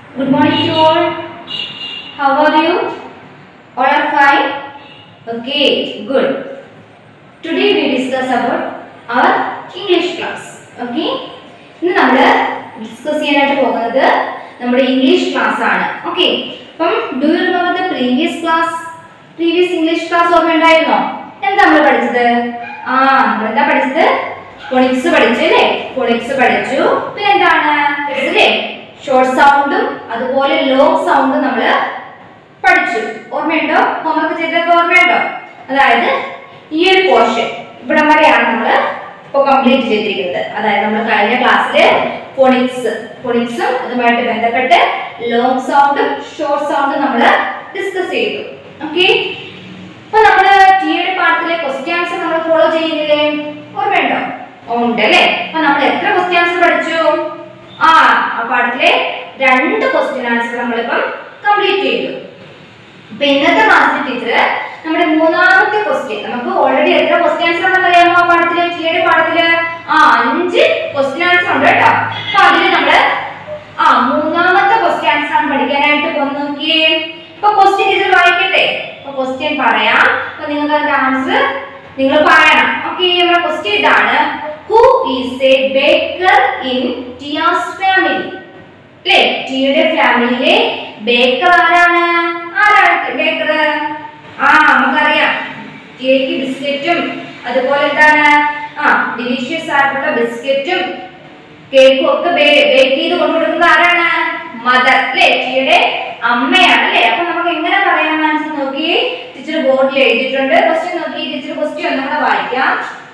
Good morning to all. How are you? All are fine? Okay, good. Today we discuss about our English class. Okay? ഇന്ന് നമ്മൾ discuss ചെയ്യാനായിട്ട് പോകുന്നത് നമ്മുടെ English class ആണ് okay അപ്പം do you remember the previous class previous English class ഓർമ്മയുണ്ടായിരുന്നോ എന്താ നമ്മൾ പഠിച്ചത് ആ നമ്മൾ എന്താ പഠിച്ചത് ഫോണിക്സ് പഠിച്ചു അല്ലേ ഫോണിക്സ് പഠിച്ചു പിന്നെ എന്താണ് അല്ലേ ഷോർട്ട് സൗണ്ടും അതുപോലെ ലോങ് സൗണ്ടും നമ്മൾ പഠിച്ചു ഓർമ്മയുണ്ടോ ഹോംവർക്ക് ചെയ്തതൊക്കെ ഓർമ്മയുണ്ടോ അതായത് ഈ ഒരു പോർഷൻ ഇവിടം വരെയാണ് നമ്മൾ ഇപ്പോൾ കംപ്ലീറ്റ് ചെയ്തിരിക്കുന്നത് അതായത് നമ്മൾ കഴിഞ്ഞ ക്ലാസ്സിൽ ഫോണിക്സ് ഫോണിക്സും അതുമായിട്ട് ബന്ധപ്പെട്ട് ലോങ് സൗണ്ടും ഷോർട്ട് സൗണ്ടും നമ്മൾ ഡിസ്കസ് ചെയ്തു ഓക്കെ അപ്പൊ നമ്മള് ടിയുടെ പാഠത്തിലെ ക്വസ്റ്റ്യൻ ആൻസർ നമ്മൾ ഫോളോ ചെയ്യുന്നില്ലേ ഓർമ്മയുണ്ടോ ഉണ്ട് അല്ലേ അപ്പൊ നമ്മൾ എത്ര ക്വസ്റ്റ്യൻ ആൻസർ പഠിച്ചു ആ ആ പാഠത്തിലെ രണ്ട് ക്വസ്റ്റ്യൻ ആൻസർ നമ്മളിപ്പം കംപ്ലീറ്റ് ചെയ്തു അപ്പൊ ഇന്നത്തെ ക്ലാസ്സിൽ ടീച്ചർ നമ്മുടെ മൂന്നാമത്തെ ക്വസ്റ്റ്യൻ നമുക്ക് ഓൾറെഡി എത്ര ക്വസ്റ്റ്യൻ ആൻസർ ഉണ്ടെന്ന് അറിയാമോ ആ പാഠത്തില് ടിയുടെ പാഠത്തില് ആ അഞ്ച് ക്വസ്റ്റ്യൻ ആൻസർ ഉണ്ട് കേട്ടോ അപ്പൊ അതില് നമ്മള് ആ മൂന്നാമത്തെ ക്വസ്റ്റ്യൻ ആൻസർ ആണ് പഠിക്കാനായിട്ട് പോകുന്നത് നോക്കിയേ ഇപ്പൊ ക്വസ്റ്റ്യൻ ടീച്ചർ വായിക്കട്ടെ അപ്പൊ ക്വസ്റ്റ്യൻ പറയാം അപ്പൊ നിങ്ങൾക്ക് അതിന്റെ ആൻസർ നിങ്ങൾ പറയണം ഓക്കെ നമ്മുടെ ക്വസ്റ്റ്യൻ ഇതാണ് who is a baker in Tia's family അല്ലേ ടിയുടെ ഫാമിലിയിലെ ബേക്കർ ആരാണ് ആരാണ് ബേക്കർ ആ നമുക്കറിയാം ടിയയ്ക്ക് ബിസ്ക്കറ്റും അതുപോലെ എന്താണ് ആ ഡിലീഷ്യസ് ആയിട്ടുള്ള ബിസ്ക്കറ്റും കേക്കും ഒക്കെ ബേക്ക് ചെയ്ത് കൊണ്ടുകൊടുക്കുന്നത് ആരാണ് മദർ അല്ലേ ടിയുടെ അമ്മയാണ് അല്ലേ അപ്പൊ നമുക്ക് എങ്ങനെ പറയാൻ ആൻസർ നോക്കി ടീച്ചർ ബോർഡിൽ എഴുതിയിട്ടുണ്ട് ക്വസ്റ്റ്യൻ നോക്കി ടീച്ചർ ക്വസ്റ്റ്യൻ ഒന്നും കൂടെ വായിക്കാം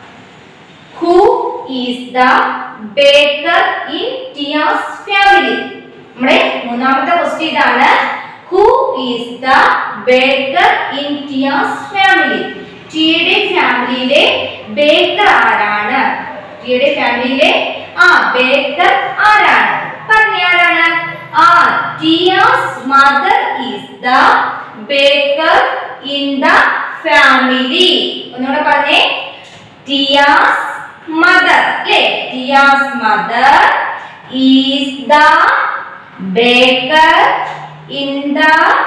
who is the baker in Tia's family നമ്മുടെ മൂന്നാമത്തെ ക്വസ്റ്റ്യൻ ഇതാണ് who is the baker in Tia's family ടിയുടെ ഫാമിലിയിലെ ബേക്കർ ആരാണ് ടിയുടെ ഫാമിലിയിലെ ആ ബേക്കർ ആരാണ് പറഞ്ഞ ആരാണ് ആ Tia's mother is the baker in the family ഒന്നുകൂടെ പറഞ്ഞേ ടിയാസ് മദർ അല്ലേ Tia's mother is the baker in the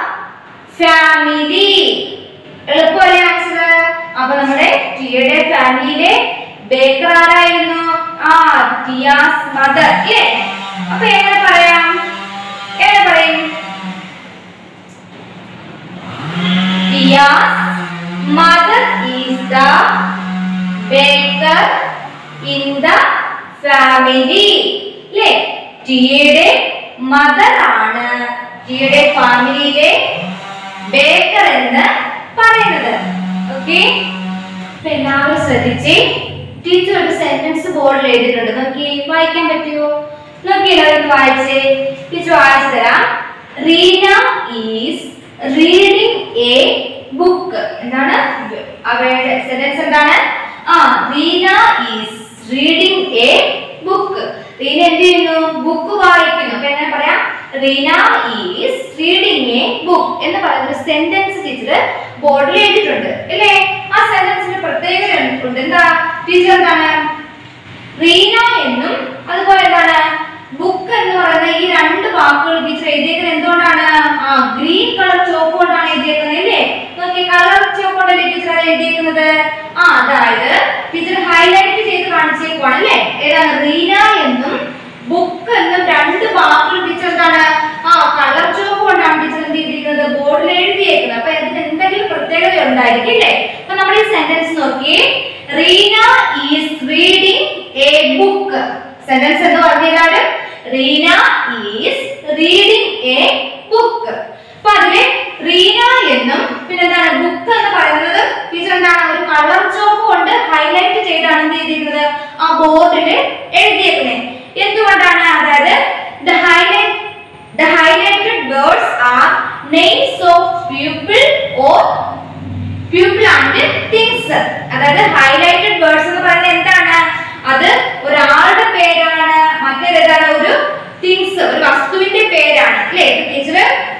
family എളുപ്പമല്ലേ ആൻസർ അപ്പൊ നമ്മുടെ ടിയുടെ ഫാമിലിയിലെ ബേക്കർ ആരായിരുന്നു ആ ടിയാസ് മദർ അല്ലേ അപ്പൊ എങ്ങനെ പറയാം എങ്ങനെ പറയും Tia's mother is the baker in the family അല്ലേ ടിയുടെ മദർ ആണ് ടിയുടെ ഫാമിലിയിലെ ബേക്കർ എന്ന് പറയുന്നത് ഓക്കെ എല്ലാവരും ശ്രദ്ധിച്ച് ടീച്ചർ ഒരു സെന്റൻസ് ബോർഡിൽ എഴുതിയിട്ടുണ്ട് നോക്കി വായിക്കാൻ പറ്റുമോ നോക്കി എല്ലാവരും വായിച്ചേ ടീച്ചർ വായിച്ചു തരാം Reena is reading a book എന്താണ് അവരുടെ സെന്റൻസ് എന്താണ് ആ Reena is reading a book Reena എന്ത് ചെയ്യുന്നു ബുക്ക് വായിക്കുന്നു അപ്പൊ എങ്ങനെ പറയാം Reena is reading a book എന്ന് പറയുന്ന ഒരു സെന്റൻസ് ടീച്ചർ ബോർഡിൽ എഴുതിയിട്ടുണ്ട് അല്ലേ ആ സെന്റൻസിന് പ്രത്യേകത ഉണ്ട് എന്താ ടീച്ചർ എന്താണ് റീന എന്നും അതുപോലെ എന്താണ് ബുക്ക് എന്ന് പറയുന്ന ഈ രണ്ട് വാക്കുകൾ ടീച്ചർ എഴുതിയേക്കുന്നത് എന്തുകൊണ്ടാണ് ആ ഗ്രീൻ കളർ ചോപ്പ് കൊണ്ടാണ് എഴുതിയേക്കുന്നത് അല്ലേ നോക്കി കളർ ചോപ്പ് കൊണ്ടല്ലേ ടീച്ചർ അത് എഴുതിയേക്കുന്നത് ആ അതായത് ടീച്ചർ ഹൈലൈറ്റ് ചെയ്ത് കാണിച്ചേക്കുവാണ് അല്ലേ ഏതാണ് റീന എന്നും ബുക്ക് എന്നും രണ്ട് വാക്കുകൾ ടീച്ചർ എന്താണ് ആ കളർ ചോപ്പ് കൊണ്ടാണ് ടീച്ചർ എന്ത് ചെയ്തിരിക്കുന്നത് ബോർഡിൽ എഴുതിയേക്കുന്നത് അപ്പൊ അതിന് എന്തെങ്കിലും പ്രത്യേകത ഉണ്ടായിരിക്കും അല്ലേ അപ്പൊ നമ്മൾ ഈ സെന്റൻസ് നോക്കിയേ Reena is reading a book sentence എന്ന് പറഞ്ഞാല് Reena is reading a book അപ്പൊ അതില് റീന എന്നും പിന്നെ എന്താണ് ബുക്ക് എന്ന് പറയുന്നത് ടീച്ചർ എന്താണ് ഒരു കളർ ചോക്ക് കൊണ്ട് ഹൈലൈറ്റ് ചെയ്താണ് എന്ത് ചെയ്തിരിക്കുന്നത് ആ ബോർഡിൽ എഴുതിയേക്കുന്നത് എന്തുകൊണ്ടാണ് അതായത് the highlight the highlighted words are names of people or people and things അതായത് ഹൈലൈറ്റഡ് വേർഡ്സ് എന്ന് പറയുന്നത് എന്താണ് അത് ഒരാളുടെ പേരാണ് മറ്റേത് ഏതാണ് ഒരു തിങ്സ് ഒരു വസ്തുവിന്റെ പേരാണ് അല്ലേ ടീച്ചർ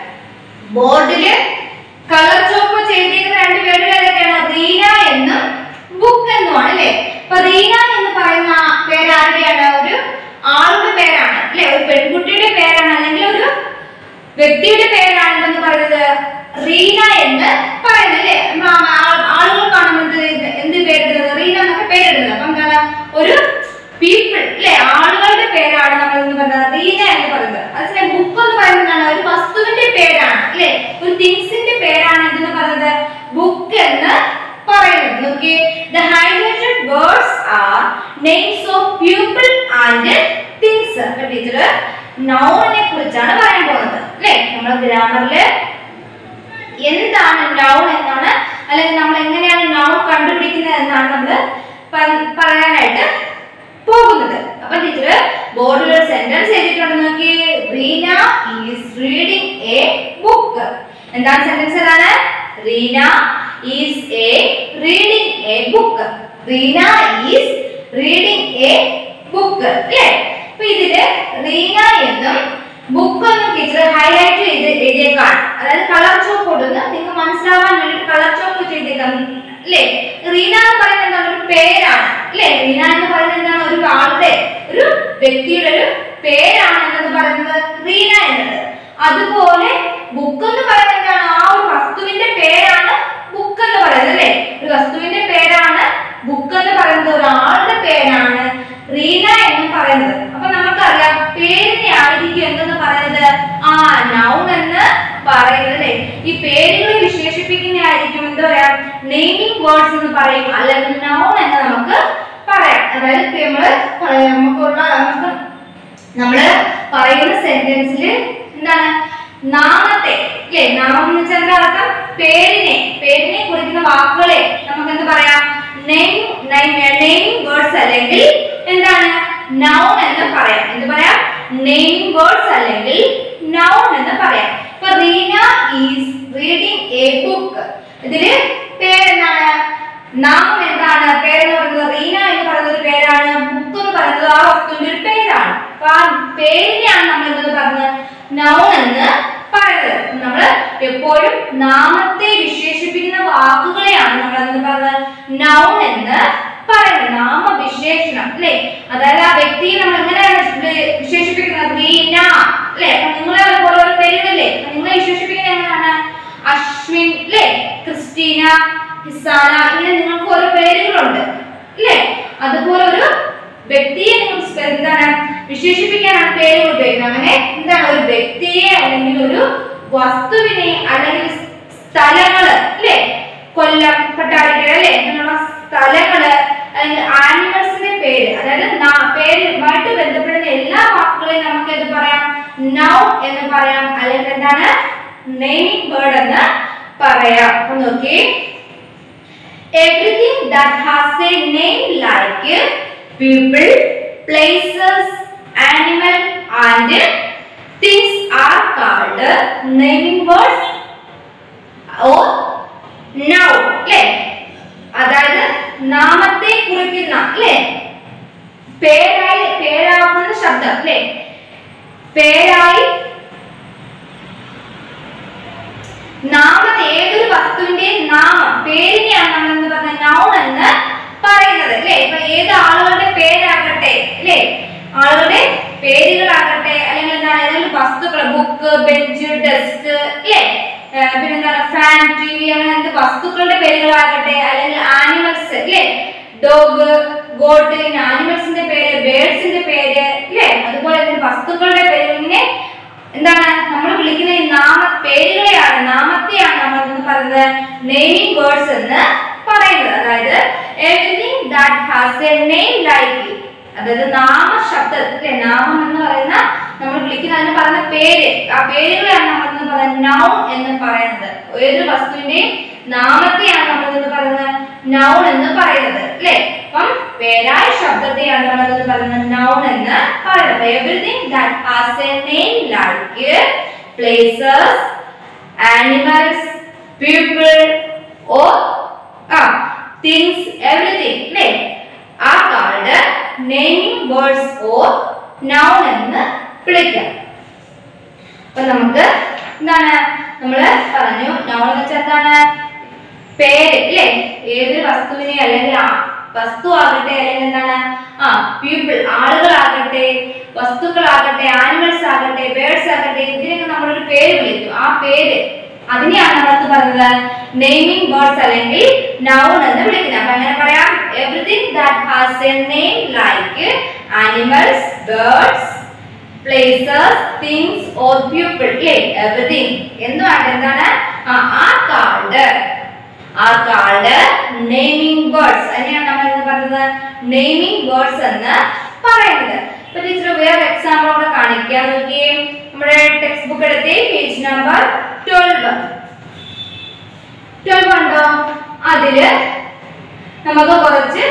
ബോർഡില് കളർ ചോപ്പ് ചെയ്തിരിക്കുന്ന രണ്ട് പേരുകൾ ഏതൊക്കെയാണ് റീന എന്നും ബുക്ക് എന്നുമാണ് അല്ലേ അപ്പൊ റീന എന്ന് പറയുന്ന പേര് ആരുടെയാണ് ഒരു ആളുടെ പേരാണ് അല്ലെ ഒരു പെൺകുട്ടിയുടെ പേരാണ് അല്ലെങ്കിൽ ഒരു വ്യക്തിയുടെ പേരാണ് എന്തെന്ന് പറയുന്നത് റീന എന്ന് പറയുന്നത് അല്ലേ നമ്മൾ ആ- ആ- ആളുകൾ കാണുന്നത് എന്ത് പേരിടുന്നത് റീന എന്നൊക്കെ പേരിടുന്നത് അപ്പൊ എന്താണ് ഒരു പീപ്പിൾ അല്ലെ ആളുകളുടെ പേരാണ് നമ്മൾ എന്ന് പറയുന്നത് റീന എന്ന് പറയുന്നത് അതിനെ ബുക്ക് എന്ന് പറയുന്നത് എന്താണ് ഒരു വസ്തുവിന്റെ പേരാണ് അല്ലെ ഒരു തിങ്സിന്റെ പേരാണ് എന്തെന്ന് പറയുന്നത് ബുക്ക് എന്ന് പറയുന്നത് നോക്കിയേ the highlighted words are names of people and things അപ്പൊ ടീച്ചർ നൗണിനെ കുറിച്ചാണ് പറയാൻ പോകുന്നത് അല്ലെ നമ്മൾ ഗ്രാമറില് എന്താണ് നൗൺ എന്നാണ് അല്ലെങ്കിൽ നമ്മൾ എങ്ങനെയാണ് നൗൺ കണ്ടുപിടിക്കുന്നത് എന്നാണ് നമ്മൾ പറയാനായിട്ട് പോകുന്നത് അപ്പൊ ടീച്ചർ ബോർഡിൽ ഒരു സെന്റൻസ് എഴുതിയിട്ടുണ്ട് നോക്കി Reena is reading a book എന്താണ് സെന്റൻസ് ഏതാണ് Reena is a reading a book Reena is reading a book അല്ലേ അപ്പൊ ഇതില് റീന എന്നും ബുക്ക് എന്നും ടീച്ചർ ഹൈലൈറ്റ് ചെയ്ത് എഴുതിയേക്കാണ് അതായത് കളർ ചോക്ക് കൊടുന്ന് നിങ്ങൾക്ക് മനസ്സിലാവാൻ വേണ്ടി കളർ ചോക്ക് ചെയ്തേക്കാം അല്ലേ റീന എന്ന് പറയുന്നത് എന്താണ് ഒരു പേരാണ് അല്ലേ റീന എന്ന് പറയുന്നത് എന്താണ് ഒരു ആളുടെ ഒരു വ്യക്തിയുടെ ഒരു പേരാണ് എന്ന് പറയുന്നത് റീന എന്നത് അതുപോലെ ബുക്ക് എന്ന് പറയുന്നത് എന്താണ് ആ ഒരു വസ്തുവിന്റെ പേരാണ് ബുക്ക് എന്ന് പറയുന്നത് അല്ലേ ഒരു വസ്തുവിന്റെ പേരാണ് ബുക്ക് എന്ന് പറയുന്നത് ഒരാളുടെ പേരാണ് റീന എന്ന് പറയുന്നത് അപ്പൊ നമുക്കറിയാം പേരിനെ ആയിരിക്കും എന്തെന്ന് പറയുന്നത് ആ നൗൺ എന്ന് പറയുന്നത് അല്ലേ ഈ പേരുകളെ വിശേഷിപ്പിക്കുന്ന ആയിരിക്കും എന്താ പറയാ നെയിമിംഗ് വേർഡ്സ് എന്ന് പറയും അല്ലെങ്കിൽ നൗൺ എന്ന് നമുക്ക് പറയാം അതായത് ഇപ്പൊ നമ്മള് പറയാം, നമുക്കുള്ള നമുക്ക് നമ്മള് പറയുന്ന സെന്റൻസിൽ എന്താണ് നാമത്തെ അല്ലേ നാമം എന്ന് വെച്ചാൽ എന്താ അർത്ഥം പേരിനെ പേരിനെ കുറിക്കുന്ന വാക്കുകളെ നമുക്ക് എന്ത് പറയാം നെയിം നെയിം വേർഡ്സ് അല്ലെങ്കിൽ എന്താണ് നൗൺ എന്ന് പറയാം എന്ത് പറയാം നെയിം വേർഡ്സ് അല്ലെങ്കിൽ നൗൺ എന്ന് പറയാം ഇപ്പൊ Reena is reading a book ഇതില് പേരെന്താണ് നാമം എന്താണ് പേരെന്ന് പറയുന്നത് റീന എന്ന് പറയുന്നത് ഒരു പേരാണ് ബുക്ക് എന്ന് പറയുന്നത് ആ വസ്തുവിന്റെ ഒരു പേരാണ് അപ്പൊ ആ പേരിനെയാണ് നമ്മൾ എന്തെന്ന് പറഞ്ഞത് നൗൺ എന്ന് പറയുന്നത് നമ്മൾ എപ്പോഴും നാമത്തെ വിശേഷിപ്പിക്കുന്ന വാക്കുകളെയാണ് നമ്മൾ എന്ന് പറയുന്നത് നൗൺ എന്ന് പറയുന്നത് നാമവിശേഷണം അല്ലെ അതായത് ആ വ്യക്തിയെ നമ്മൾ എങ്ങനെയാണ് വി- വിശേഷിപ്പിക്കുന്നത് റീന അല്ലെ നിങ്ങളെ ഓരോ പേരുകളില്ലേ അപ്പൊ നിങ്ങളെ വിശേഷിപ്പിക്കുന്നത് എങ്ങനെയാണ് അശ്വിൻ അല്ലെ ക്രിസ്റ്റീന ഹിസാന ഇങ്ങനെ നിങ്ങൾക്ക് ഓരോ പേരുകളുണ്ട് അല്ലേ അതുപോലെ ഒരു വ്യക്തിയെ നിങ്ങൾ സ്പെ- എന്താണ് വിശേഷിപ്പിക്കാനാണ് പേരുകൾ ഉപയോഗിക്കുന്നത് അങ്ങനെ എന്താണ് ഒരു വ്യക്തിയെ അല്ലെങ്കിൽ ഒരു വസ്തുവിനെ അല്ലെങ്കിൽ സ്ഥലങ്ങള് അല്ലേ കൊല്ലം പട്ടാളിക്കര അല്ലേ അങ്ങനെയുള്ള സ്ഥലങ്ങള് അല്ലെങ്കിൽ ആനിമൽസിന്റെ പേര് അതായത് നാ- പേരുമായിട്ട് ബന്ധപ്പെടുന്ന എല്ലാ വാക്കുകളെയും നമുക്ക് എന്ത് പറയാം നൗ എന്ന് പറയാം അല്ലെങ്കിൽ എന്താണ് നെയിമിംഗ് വേർഡ് എന്ന് പറയാം അപ്പൊ നോക്കി everything that has a name like people, places, animal and things are called naming words or noun അല്ലേ അതായത് നാമത്തെ കുറിക്കുന്ന അല്ലേ പേരായി പേരാകുന്ന ശബ്ദം അല്ലേ പേരായി നാമത്തെ ഏതൊരു വസ്തുവിന്റെ നാമം പേരിനെയാണ് നമ്മൾ എന്ന് പറഞ്ഞ നൗൺ എന്ന് പറയുന്നത് അല്ലേ ഇപ്പൊ ഏത് ആളുകളുടെ പേരാകട്ടെ അല്ലേ ആളുകളുടെ പേരുകളാകട്ടെ അല്ലെങ്കിൽ എന്താണ് ഏതെങ്കിലും വസ്തുക്കൾ ബുക്ക് ബെഞ്ച് ഡെസ്ക് അല്ലേ ഏർ പിന്നെന്താണ് ഫാൻ ടി വി അങ്ങനെ എന്ത് വസ്തുക്കളുടെ പേരുകളാകട്ടെ അല്ലെങ്കിൽ ആനിമൽസ് അല്ലേ ഡോഗ് ഗോട്ട് ഇങ്ങനെ ആനിമൽസിന്റെ പേര് ബേർഡ്സിന്റെ പേര് അല്ലേ അതുപോലെ തന്നെ വസ്തുക്കളുടെ പേര് ഇങ്ങനെ എന്താണ് നമ്മൾ വിളിക്കുന്ന ഈ നാമ പേരുകളെയാണ് നാമത്തെയാണ് നമ്മൾ എന്ന് പറയുന്നത് നെയിമിംഗ് വേർഡ്സ് എന്ന് പറയുന്നത് അതായത് everything that has a name like അതായത് നാമ ശബ്ദം അല്ലെ നാമം എന്ന് പറയുന്ന നമ്മൾ വിളിക്കുന്ന അതിന് പറയുന്ന പേര് ആ പേരുകളെയാണ് നമ്മൾ എന്ന് പറയുന്നത് നൗൺ എന്ന് പറയുന്നത് ഏതൊരു വസ്തുവിന്റെയും നാമത്തെയാണ് നമ്മൾ എന്ന് പറയുന്നത് നൗൺ എന്ന് പറയുന്നത് അല്ലേ അപ്പം പേരായ ശബ്ദത്തെയാണ് നമ്മൾ എന്ന് പറയുന്നത് നൗൺ എന്ന് പറയുന്നത് everything that has a name like places animals people or ആ തിങ്സ് എവറിഥിങ് അല്ലേ ആ card naming words or noun എന്ന് വിളിക്കാം അപ്പൊ നമുക്ക് എന്താണ് നമ്മള് പറഞ്ഞു നൗൺ എന്ന് വെച്ചാൽ എന്താണ് പേര് അല്ലേ ഏതൊരു വസ്തുവിനെ അല്ലെങ്കിൽ ആ വസ്തു ആകട്ടെ അല്ലെങ്കിൽ എന്താണ് ആ പീപ്പിൾ ആളുകളാകട്ടെ വസ്തുക്കളാകട്ടെ ആനിമൽസ് ആകട്ടെ ബേർഡ്സ് ആകട്ടെ ഇതിനൊക്കെ നമ്മളൊരു പേര് വിളിക്കും ആ പേര് അതിനെയാണ് നമ്മൾ പറയുന്നത് നെയ്മിംഗ് വേർഡ്സ് അല്ലെങ്കിൽ നൗൺ എന്ന് വിളിക്കുന്നത് അപ്പൊ അങ്ങനെ പറയാം everything that has a name like animals birds places things or people അല്ലേ എവറിഥിങ് എന്തുമാണ് എന്താണ് ആ ആ കാർഡ് ആ കാർഡ് നെയ്മിംഗ് വേർഡ്സ് അതിനെയാണ് നമ്മൾ എന്ന് പറയുന്നത് നെയ്മിംഗ് വേർഡ്സ് എന്ന് പറയുന്നത് ഇപ്പൊ ടീച്ചർ വേറെ എക്സാമ്പിൾ കൂടെ കാണിക്കാം നോക്കിയേ നമ്മുടെ ടെക്സ്റ്റ് ബുക്ക് എടുത്തേ പേജ് നമ്പർ ട്വൽവ് ട്വൽവ് ഉണ്ടോ അതില് നമുക്ക് കുറച്ച്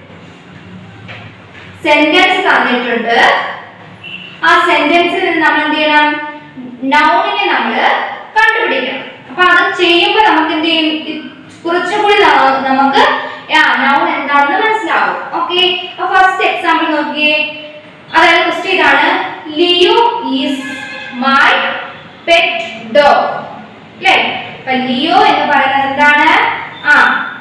സെന്റൻസ് തന്നിട്ടുണ്ട് ആ സെന്റൻസിൽ നിന്ന് നമ്മൾ എന്ത് ചെയ്യണം നൗണിനെ നമ്മൾ കണ്ടുപിടിക്കണം അപ്പൊ അത് ചെയ്യുമ്പോൾ നമുക്ക് എന്ത് ചെയ്യും ഇത് കുറച്ചുകൂടി ന- നമുക്ക് നൗൺ എന്താണെന്ന് മനസ്സിലാവും ഓക്കെ അപ്പൊ ഫസ്റ്റ് എക്സാമ്പിൾ നോക്കിയേ അതായത് ക്വസ്റ്റ്യൻ ഇതാണ് Leo is my pet dog അല്ലേ അപ്പൊ ലിയോ എന്ന് പറയുന്നത് എന്താണ് ആ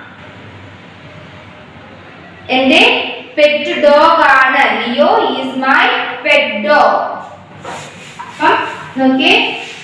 എന്റെ പെറ്റ് ഡോഗ് ആണ് Leo is my pet dog അപ്പം നോക്കിയേ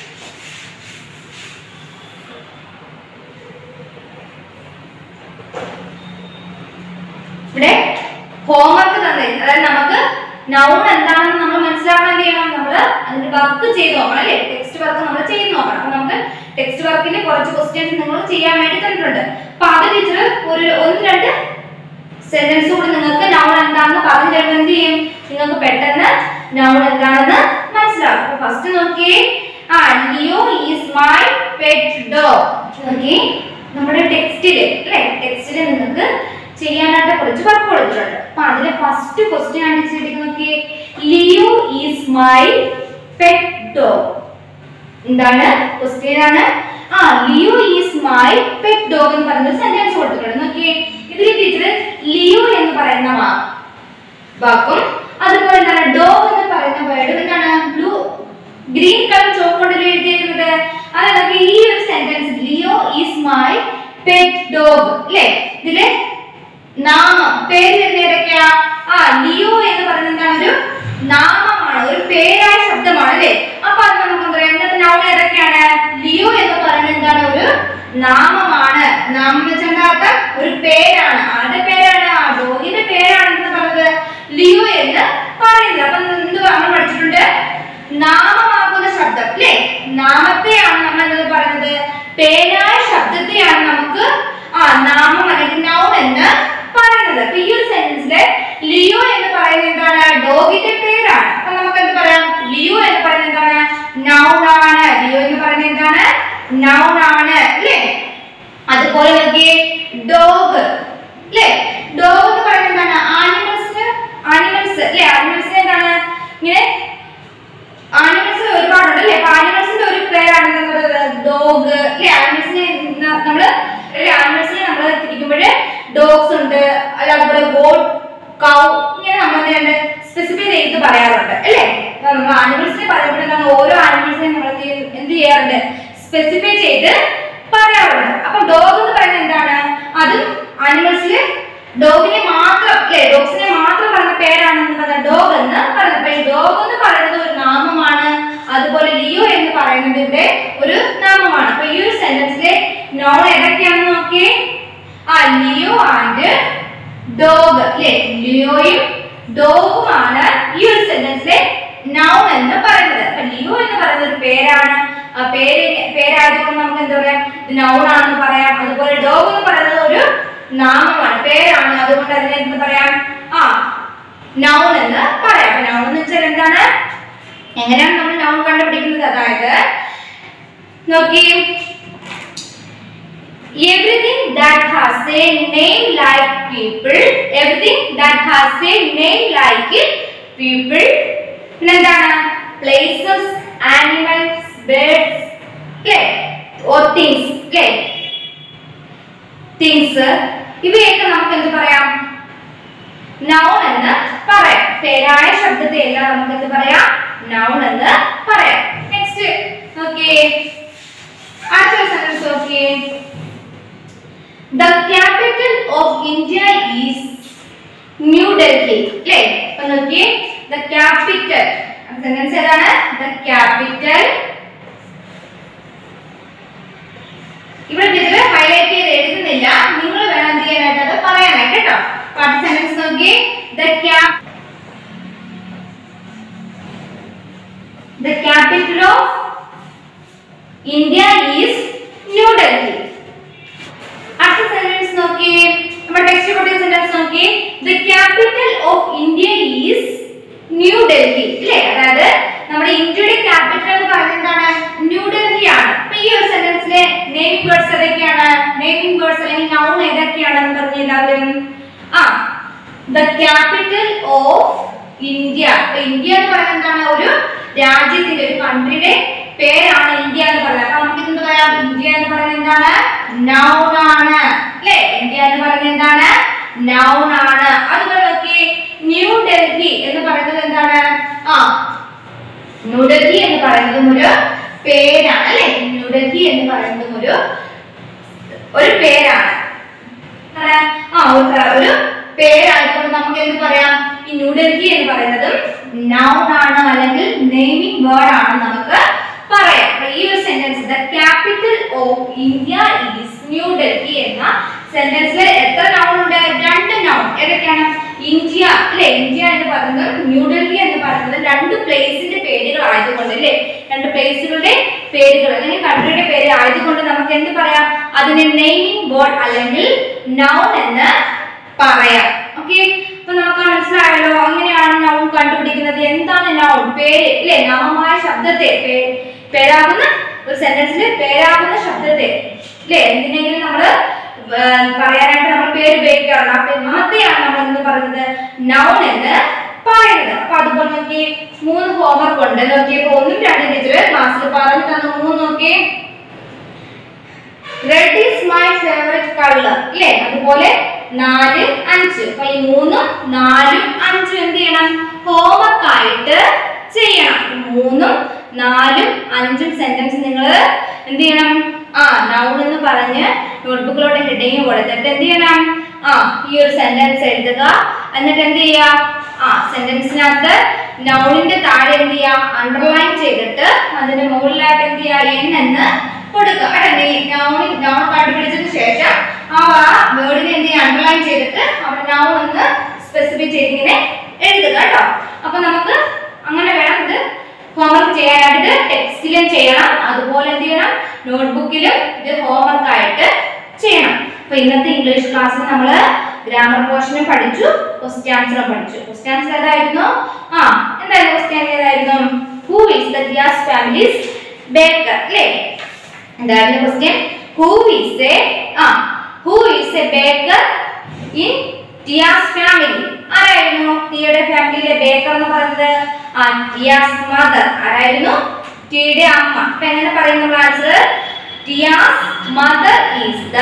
ഇവിടെ ഹോംവർക്ക് തന്നെ അതായത് നമുക്ക് നൗൺ എന്താണെന്ന് നമ്മൾ മനസ്സിലാക്കാൻ എന്ത് ചെയ്യണം നമ്മൾ അതിന്റെ വർക്ക് ചെയ്ത് നോക്കണം അല്ലേ ടെക്സ്റ്റ് വർക്ക് നമ്മൾ ചെയ്ത് നോക്കണം അപ്പൊ നമുക്ക് ടെക്സ്റ്റ് വർക്കിൽ കുറച്ച് ക്വസ്റ്റ്യൻസ് നിങ്ങൾ ചെയ്യാൻ വേണ്ടി തന്നിട്ടുണ്ട് അപ്പൊ അത് ടീച്ചർ ഒരു ഒന്ന് രണ്ട് സെന്റൻസ് കൂടി നിങ്ങൾക്ക് നൗൺ എന്താണെന്ന് പറഞ്ഞു തരുമ്പോൾ എന്ത് ചെയ്യും നിങ്ങൾക്ക് പെട്ടെന്ന് നൗൺ എന്താണെന്ന് മനസ്സിലാവും അപ്പൊ ഫസ്റ്റ് നോക്കിയേ ആ Leo is my pet dog നോക്കിയേ നമ്മുടെ ടെക്സ്റ്റില് അല്ലേ ടെക്സ്റ്റില് നിങ്ങൾക്ക് ചെയ്യാനായിട്ട് കുറച്ച് വർക്ക് കൊടുത്തിട്ടുണ്ട് അപ്പൊ അതിലെ ഫസ്റ്റ് ക്വസ്റ്റ്യൻ ആണ് ചെയ്തിരിക്കുന്നത് നോക്കിയേ Leo is my pet dog എന്താണ് ക്വസ്റ്റ്യൻ ആണ് ആ Leo is my pet dog എന്ന് പറയുന്ന സെന്റൻസ് കൊടുത്തിട്ടുണ്ട് നോക്കിയേ ഇതിൽ ടീച്ചർ ലിയോ എന്ന് പറയുന്ന വാ- വാക്കും അതുപോലെ എന്താണ് ഡോഗ് എന്ന് പറയുന്ന വേർഡ് എന്താണ് ബ്ലൂ ഗ്രീൻ കളർ ചോക്ക് കൊണ്ടല്ലേ എഴുതിയിരിക്കുന്നത് അത് നോക്കി ഈ ഒരു sentence Leo is my pet dog അല്ലേ ഇതില് നാമം പേര് വരുന്ന ഏതൊക്കെയാ ആ ലിയോ എന്ന് പറയുന്നത് എന്താണ് ഒരു നാമമാണ് ഒരു പേരായ ശബ്ദമാണ് അല്ലേ അപ്പൊ അത് നമുക്ക് എന്താ പറയാ ഇന്നത്തെ നൗൺ ഏതൊക്കെയാണ് ലിയോ എന്ന് പറയുന്നത് എന്താണ് ഒരു നാമമാണ് നാമം വെച്ചെന്താത്ത ഒരു പേരാണ് ആരുടെ പേരാണ് ആ ഡോഗിന്റെ പേരാണ് എന്ന് പറയുന്നത് ലിയോ എന്ന് പറയുന്നത് അപ്പൊ എന്ത് നമ്മൾ പഠിച്ചിട്ടുണ്ട് നാമമാകുന്ന ശബ്ദം അല്ലേ നാമത്തെയാണ് നമ്മൾ എന്നത് പറയുന്നത് പേരായ ശബ്ദത്തെയാണ് നമുക്ക് ആ നാമം അല്ലെങ്കിൽ നൗൺ എന്ന് പറയുന്നത് അപ്പൊ ഈ ഒരു സെന്റൻസില് ലിയോ എന്ന് പറയുന്നത് എന്താണ് ഡോഗിന്റെ പേരാണ് അപ്പൊ നമുക്ക് എന്ത് പറയാം ലിയോ എന്ന് പറയുന്നത് എന്താണ് നൗൺ ആണ് ലിയോ എന്ന് പറയുന്നത് എന്താണ് നൗൺ ആണ് അല്ലേ അതുപോലെ നോക്കിയേ ഡോഗ് അല്ലേ ഡോഗ് എന്ന് പറയുന്നത് എന്താണ് ആനിമൽസിന് ആനിമൽസ് അല്ലേ ആനിമൽസിന് എന്താണ് ഇങ്ങനെ ആനിമൽസ് ഒരുപാടുണ്ട് അല്ലേ അപ്പൊ ആനിമൽസിന്റെ ഒരു പേരാണ് ഡോഗ് അല്ലേ ആനിമൽസിനെ നമ്മള് അല്ലേ ആനിമൽസിനെ നമ്മൾ തിരിക്കുമ്പോൾ ഡോഗ്സ് ഉണ്ട് അല്ല അതുപോലെ ഗോഡ് കൗ ഇങ്ങനെ നമ്മൾ എന്ത് സ്പെസിഫൈ ചെയ്ത് പറയാറുണ്ട് അല്ലേ അപ്പൊ നമ്മൾ ആനിമൽസിനെ പറയുമ്പോൾ എന്താണ് ഓരോ ആനിമൽസിനെയും നമ്മൾ എന്ത് ചെയ്യ- എന്ത് ചെയ്യാറുണ്ട് സ്പെസിഫൈ ചെയ്ത് പറയാറുണ്ട് അപ്പൊ ഡോഗ് എന്ന് പറയുന്നത് എന്താണ് അതും ആനിമൽസിൽ ഡോഗിനെ മാത്രം അല്ലേ ഡോഗ്സിനെ മാത്രം പറയുന്ന പേരാണെന്ന് പറഞ്ഞ ഡോഗ് എന്ന് പറയുന്നത് അപ്പൊ ഈ ഡോഗ് എന്ന് പറയുന്നത് ഒരു നാമമാണ് അതുപോലെ ലിയോ എന്ന് പറയുന്നത് ഇവിടെ ഒരു നാമമാണ് അപ്പൊ ഈ ഒരു സെന്റൻസിലെ നോൺ ഏതൊക്കെയാണെന്ന് നോക്കിയേ ആ ലിയോ ആൻഡ് ഡോഗ് അല്ലേ ലിയോയും ഡോഗുമാണ് ഈ ഒരു സെന്റൻസിലെ നൗൺ എന്ന് പറയുന്നത് അപ്പൊ ലിയോ എന്ന് പറയുന്നത് ഒരു പേരാണ് ആ പേര് പേരായതുകൊണ്ട് നമുക്ക് എന്താ പറയാ നൗൺ ആണെന്ന് പറയാം അതുപോലെ ഡോഗ് എന്ന് പറയുന്നത് ഒരു നാമമാണ് പേരാണ് അതുകൊണ്ട് അതിനെ എന്ത് പറയാം ആ നൗൺ എന്ന് പറയാം അപ്പൊ നൗൺ എന്ന് വെച്ചാൽ എന്താണ് എങ്ങനെയാണ് നമ്മൾ നൗൺ കണ്ടുപിടിക്കുന്നത് അതായത് നോക്കി everything that has a name like people everything that has a name like people പിന്നെന്താണ് പ്ലേസസ് ആനിമൽസ് ബേർഡ്സ് അല്ലേ ഓർ തിങ്സ് അല്ലേ തിങ്സ് ഇവയൊക്കെ നമുക്ക് എന്ത് പറയാം നൗൺ എന്ന് പറയാം പേരായ ശബ്ദത്തെ എല്ലാം നമുക്ക് എന്ത് പറയാം നൗൺ എന്ന് പറയാം നെക്സ്റ്റ് നോക്കിയേ അടുത്ത സെന്റൻസ് നോക്കിയേ The capital of India is New Delhi അല്ലേ അപ്പൊ നോക്കിയേ ദ ക്യാപിറ്റൽ സെന്റൻസ് ഏതാണ് ദ ക്യാപിറ്റൽ ഇവിടെ ടീച്ചർ ഹൈലൈറ്റ് ചെയ്ത് എഴുതുന്നില്ല നിങ്ങൾ വേണം എന്ത് ചെയ്യാനായിട്ട് അത് പറയാനായിട്ട് കേട്ടോ പാട്ട് സെന്റൻസ് നോക്കിയേ the cap the capital of India is New Delhi അടുത്ത സെന്റൻസ് നോക്കിയേ നമ്മുടെ ടെക്സ്റ്റ് കൊടുത്ത സെന്റൻസ് നോക്കിയേ the capital of India is New Delhi അല്ലേ അതായത് നമ്മുടെ ഇന്ത്യയുടെ ക്യാപിറ്റൽ എന്ന് പറയുന്നത് എന്താണ് ന്യൂ ഡൽഹി ആണ് അപ്പൊ ഈ ഒരു സെന്റൻസിലെ നെയിമിംഗ് വേർഡ്സ് ഏതൊക്കെയാണ് നെയിമിംഗ് വേർഡ്സ് അല്ലെങ്കിൽ നൗൺ ഏതൊക്കെയാണെന്ന് പറഞ്ഞ എല്ലാവരും ആ ദ ക്യാപിറ്റൽ ഓഫ് ഇന്ത്യ അപ്പൊ ഇന്ത്യ എന്ന് പറയുന്നത് എന്താണ് ഒരു രാജ്യത്തിന്റെ ഒരു കൺട്രിയുടെ പേരാണ് ഇന്ത്യ എന്ന് പറയുന്നത് അപ്പൊ നമുക്ക് എന്ത് പറയാം ഇന്ത്യ എന്ന് പറയുന്നത് എന്താണ് നൗൺ ആണ് അല്ലേ ഇന്ത്യ എന്ന് പറയുന്നത് എന്താണ് നൗൺ ആണ് അതുപോലെ നോക്കി ന്യൂ ഡൽഹി എന്ന് പറയുന്നത് എന്താണ് ആ ന്യൂഡൽഹി എന്ന് പറയുന്നതും ഒരു പേരാണ് അല്ലെ ന്യൂഡൽഹി എന്ന് പറയുന്നതും ഒരു ഒരു പേരാണ് പറയാം, ആ ഒരു ഒരു പേരായതുകൊണ്ട് നമുക്ക് എന്ത് പറയാം ഈ ന്യൂഡൽഹി എന്ന് പറയുന്നതും നൗൺ ആണ് അല്ലെങ്കിൽ നെയിമിംഗ് വേർഡ് ആണ് നമുക്ക് പറയാം അപ്പൊ ഈ ഒരു sentence the capital of India is New Delhi എന്ന സെന്റൻസിൽ എത്ര നൗൺ ഉണ്ട് രണ്ട് നൗൺ ഏതൊക്കെയാണ് ഇന്ത്യ അല്ലെ ഇന്ത്യ എന്ന് പറയുന്നത് ന്യൂഡൽഹി എന്ന് പറയുന്നത് രണ്ട് പ്ലേസിന്റെ പേരുകൾ ആയതുകൊണ്ട് അല്ലെ രണ്ട് പ്ലേസുകളുടെ പേരുകൾ അല്ലെങ്കിൽ കൺട്രിയുടെ പേര് ആയതുകൊണ്ട് നമുക്ക് എന്ത് പറയാം അതിനെ നെയിമിംഗ് വേർഡ് അല്ലെങ്കിൽ നൗൺ എന്ന് പറയാം ഓക്കെ അപ്പൊ നമുക്ക് മനസ്സിലായല്ലോ അങ്ങനെയാണ് നൗൺ കണ്ടുപിടിക്കുന്നത് എന്താണ് നൗൺ പേര് അല്ലെ നാമമായ ശബ്ദത്തെ പേ- പേരാകുന്ന ഒരു സെന്റൻസിൽ പേരാകുന്ന ശബ്ദത്തെ അല്ലെ എന്തിനെങ്കിലും നമ്മള് ഏർ പറയാനായിട്ട് നമ്മൾ പേര് ഉപയോഗിക്കാറുണ്ട് ആ പേ- നാമത്തെയാണ് നമ്മൾ എന്ന് പറയുന്നത് നൗൺ എന്ന് പറയുന്നത് അപ്പൊ അതുപോലെ നോക്കി മൂന്ന് ഹോംവർക്ക് ഉണ്ട് നോക്കിയപ്പോ ഒന്നും രണ്ടും ടീച്ചർ ക്ലാസ്സിൽ പറഞ്ഞു തന്നു മൂന്ന് നോക്കിയേ red is my favourite colour അല്ലേ അതുപോലെ നാല് അഞ്ച് അപ്പൊ ഈ മൂന്നും നാലും അഞ്ചും എന്ത് ചെയ്യണം ഹോംവർക്ക് ആയിട്ട് ചെയ്യണം മൂന്നും നാലും അഞ്ചും സെന്റൻസ് നിങ്ങൾ എന്ത് ചെയ്യണം ആ നൗൺ എന്ന് പറഞ്ഞ് നോട്ട്ബുക്കിലോട്ട് ഹെഡിങ് കൊടുത്തിട്ട് എന്ത് ചെയ്യണം ആ ഈ ഒരു സെന്റൻസ് എഴുതുക എന്നിട്ട് എന്ത് ചെയ്യുക ആ സെന്റൻസിനകത്ത് നൗണിന്റെ താഴെ എന്ത് ചെയ്യുക അണ്ടർലൈൻ ചെയ്തിട്ട് അതിന്റെ മുകളിലായിട്ട് എന്ത് ചെയ്യുക എൻ എന്ന് കൊടുക്കുക കേട്ടോ നൗൺ നൗൺ കണ്ടുപിടിച്ചതിന് ശേഷം ആ വേർഡിനെ എന്ത് ചെയ്യുക അണ്ടർലൈൻ ചെയ്തിട്ട് അവിടെ നൗൺ ഒന്ന് സ്പെസിഫൈ ചെയ്ത് ഇങ്ങനെ എഴുതുക കേട്ടോ അപ്പൊ നമുക്ക് അങ്ങനെ വേണം ഇത് ഹോംവർക്ക് ചെയ്യാനായിട്ട് ടെക്സ്റ്റിലും ചെയ്യണം അതുപോലെ എന്ത് ചെയ്യണം നോട്ട്ബുക്കിലും ഇത് ഹോംവർക്ക് ആയിട്ട് ചെയ്യണം അപ്പൊ ഇന്നത്തെ ഇംഗ്ലീഷ് ക്ലാസ്സിൽ നമ്മൾ ഗ്രാമർ പോർഷനും പഠിച്ചു ക്വസ്റ്റ്യൻ ആൻസറും പഠിച്ചു ക്വസ്റ്റ്യൻ ആൻസർ ഏതായിരുന്നു ആ എന്തായിരുന്നു ക്വസ്റ്റ്യൻ ഏതായിരുന്നു who is the gas families baker അല്ലേ എന്തായിരുന്നു ക്വസ്റ്റ്യൻ ഹൂ ഈസ് എ ആ who is a baker in Tia's family ആരായിരുന്നു ടിയുടെ ഫാമിലിയിലെ ബേക്കർ എന്ന് പറയുന്നത് ആ ടിയാസ് മദർ ആരായിരുന്നു ടിയുടെ അമ്മ അപ്പൊ എങ്ങനെ പറയുന്നുള്ള answer Tia's mother is the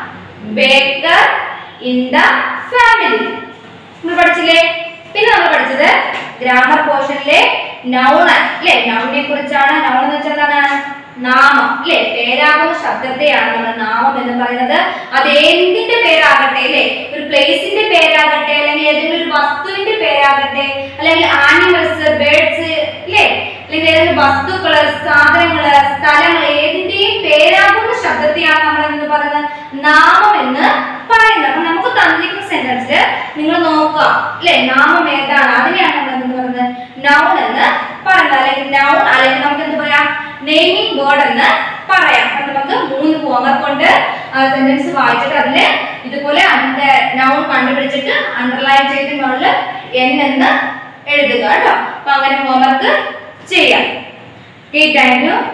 baker in the family നമ്മൾ പഠിച്ചില്ലേ പിന്നെ നമ്മൾ പഠിച്ചത് ഗ്രാമർ പോർഷനിലെ നൗൺ അല്ലേ നൗണിനെ കുറിച്ചാണ് നൗൺ എന്ന് വെച്ചാൽ എന്താണ് നാമം അല്ലേ പേരാകുന്ന ശബ്ദത്തെയാണ് നമ്മൾ നാമം എന്ന് പറയുന്നത് അത് എന്തിന്റെ പേരാകട്ടെ അല്ലേ ഒരു പ്ലേസിന്റെ പേരാകട്ടെ അല്ലെങ്കിൽ ഏതെങ്കിലും ഒരു വസ്തുവിന്റെ പേരാകട്ടെ അല്ലെങ്കിൽ ആനിമൽസ് ബേർഡ്സ് അല്ലേ അല്ലെങ്കിൽ ഏതെങ്കിലും വസ്തുക്കള് സാധനങ്ങള് സ്ഥലങ്ങള് ഏതിന്റെയും പേരാകുന്ന ശബ്ദത്തെയാണ് നമ്മൾ എന്ന് പറയുന്നത് നാമം എന്ന് പറയുന്നത് അപ്പൊ നമുക്ക് തന്നിരിക്കുന്ന സെന്റൻസിൽ നിങ്ങൾ നോക്കുക അല്ലെ നാമം ഏതാണ് അതിനെയാണ് നമ്മൾ എന്ത് പറയുന്നത് നൗൺ എന്ന് പറയുന്നത് അല്ലെങ്കിൽ നൗൺ അല്ലെങ്കിൽ നമുക്ക് എന്ത് പറയാം നെയിമിംഗ് വേർഡ് എന്ന് പറയാം അപ്പൊ നമുക്ക് മൂന്ന് ഹോംവർക്ക് കൊണ്ട് സെന്റൻസ് വായിച്ചിട്ട് അതില് ഇതുപോലെ അതിന്റെ നൗൺ കണ്ടുപിടിച്ചിട്ട് അണ്ടർലൈൻ ചെയ്ത് മുകളിൽ എൻ എന്ന് എഴുതുക കേട്ടോ അപ്പൊ അങ്ങനെ ഹോംവർക്ക് ചെയ്യാം ഓക്കെ താങ്ക് യു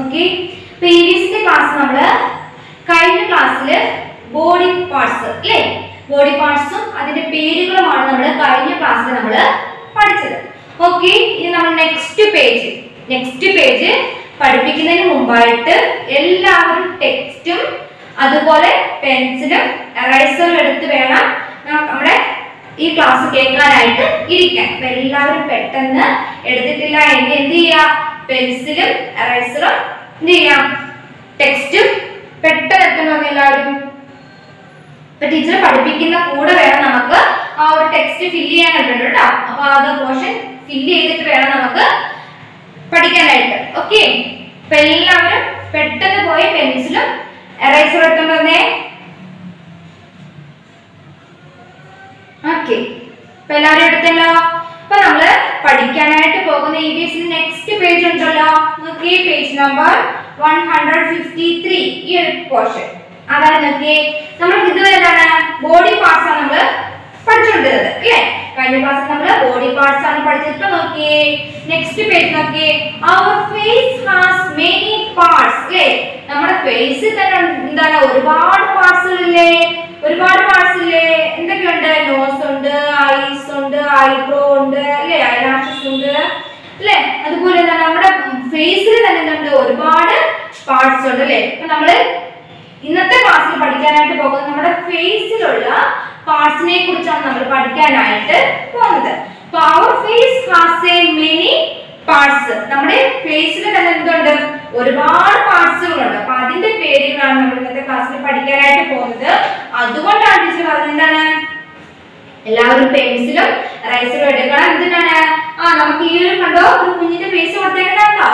ഓക്കെ പ്രീവിയസിന്റെ ക്ലാസ് നമ്മള് കഴിഞ്ഞ ക്ലാസ്സിൽ ബോഡി പാർട്സ് അല്ലേ ബോഡി പാർട്സും അതിന്റെ പേരുകളുമാണ് നമ്മൾ കഴിഞ്ഞ ക്ലാസ്സിൽ നമ്മൾ പഠിച്ചത് ഓക്കെ ഇനി നമ്മൾ നെക്സ്റ്റ് പേജ് നെക്സ്റ്റ് പേജ് പഠിപ്പിക്കുന്നതിന് മുമ്പായിട്ട് എല്ലാവരും ടെക്സ്റ്റും അതുപോലെ പെൻസിലും എറൈസറും എടുത്ത് വേണം ന- നമ്മുടെ ഈ ക്ലാസ് കേൾക്കാനായിട്ട് ഇരിക്കാൻ അപ്പൊ എല്ലാവരും പെട്ടെന്ന് എടുത്തിട്ടില്ല എങ്കിൽ എന്ത് ചെയ്യാം പെൻസിലും എറൈസറും എന്ത് ചെയ്യാം ടെക്സ്റ്റും പെട്ടെന്ന് എത്തണം എല്ലാവരും ഇപ്പൊ ടീച്ചർ പഠിപ്പിക്കുന്ന കൂടെ വേണം നമുക്ക് ആ ഒരു ടെക്സ്റ്റ് ഫില്ല് ചെയ്യാനായിട്ടുണ്ട് കേട്ടോ അപ്പൊ അത് പോർഷൻ ഫില്ല് ചെയ്തിട്ട് വേണം നമുക്ക് പഠിക്കാനായിട്ട് ഓക്കെ അപ്പൊ എല്ലാവരും പെട്ടെന്ന് പോയി പെൻസിലും എറൈസറും എടുത്തോണ്ട് വന്നേ ഓക്കെ അപ്പൊ എല്ലാവരും എടുത്തല്ലോ അപ്പൊ നമ്മള് പഠിക്കാനായിട്ട് പോകുന്ന E V S next page ഉണ്ടല്ലോ നോക്കിയേ page number one hundred fifty three ഈ ഒരു പോർഷൻ അതായത് നോക്കിയേ നമ്മൾ ഇതുവരെ എന്താണ് ബോഡി പാർട്സ് ആണ് നമ്മള് പഠിച്ചുകൊണ്ടിരുന്നത് അല്ലേ കഴിഞ്ഞ ക്ലാസ്സിൽ നമ്മള് ബോഡി പാർട്സ് ആണ് പഠിച്ചത് ഇപ്പൊ നോക്കിയേ നെക്സ്റ്റ് പേജ് നോക്കിയേ our face has many parts അല്ലേ നമ്മുടെ ഫേസിൽ തന്നെ എന്താണ് ഒരുപാട് പാർട്സുകൾ ഇല്ലേ ഒരുപാട് പാർട്സ് ഇല്ലേ എന്തൊക്കെയുണ്ട് നോസ് ഉണ്ട് ഐസ് ഉണ്ട് ഐബ്രോ ഉണ്ട് അല്ലേ ഐലാഷസ് ഉണ്ട് അല്ലേ അതുപോലെ എന്താണ് നമ്മുടെ ഫേസിൽ തന്നെ എന്തുണ്ട് ഒരുപാട് പാർട്സ് ഉണ്ട് അല്ലേ അപ്പൊ നമ്മള് ഇന്നത്തെ ക്ലാസ്സിൽ പഠിക്കാനായിട്ട് പോകുന്നത് നമ്മുടെ ഫേസിലുള്ള പാർട്സിനെ കുറിച്ചാണ് നമ്മൾ പഠിക്കാനായിട്ട് പോകുന്നത് അപ്പൊ our face has a many parts നമ്മുടെ ഫേസിൽ തന്നെ എന്തുണ്ട് ഒരുപാട് പാർട്സുകളുണ്ട് അപ്പൊ അതിന്റെ പേരുകളാണ് നമ്മൾ ഇന്നത്തെ ക്ലാസ്സിൽ പഠിക്കാനായിട്ട് പോകുന്നത് അതുകൊണ്ടാണ് ടീച്ചർ പറഞ്ഞത് എന്താണ് എല്ലാവരും പെൻസിലും റൈസറും എടുക്കണം എന്തിനാണ് ആ നമുക്ക് ഈ ഒരു കണ്ടോ ഒരു കുഞ്ഞിന്റെ ഫേസ് കൊടുത്തേക്കുന്നുണ്ടോ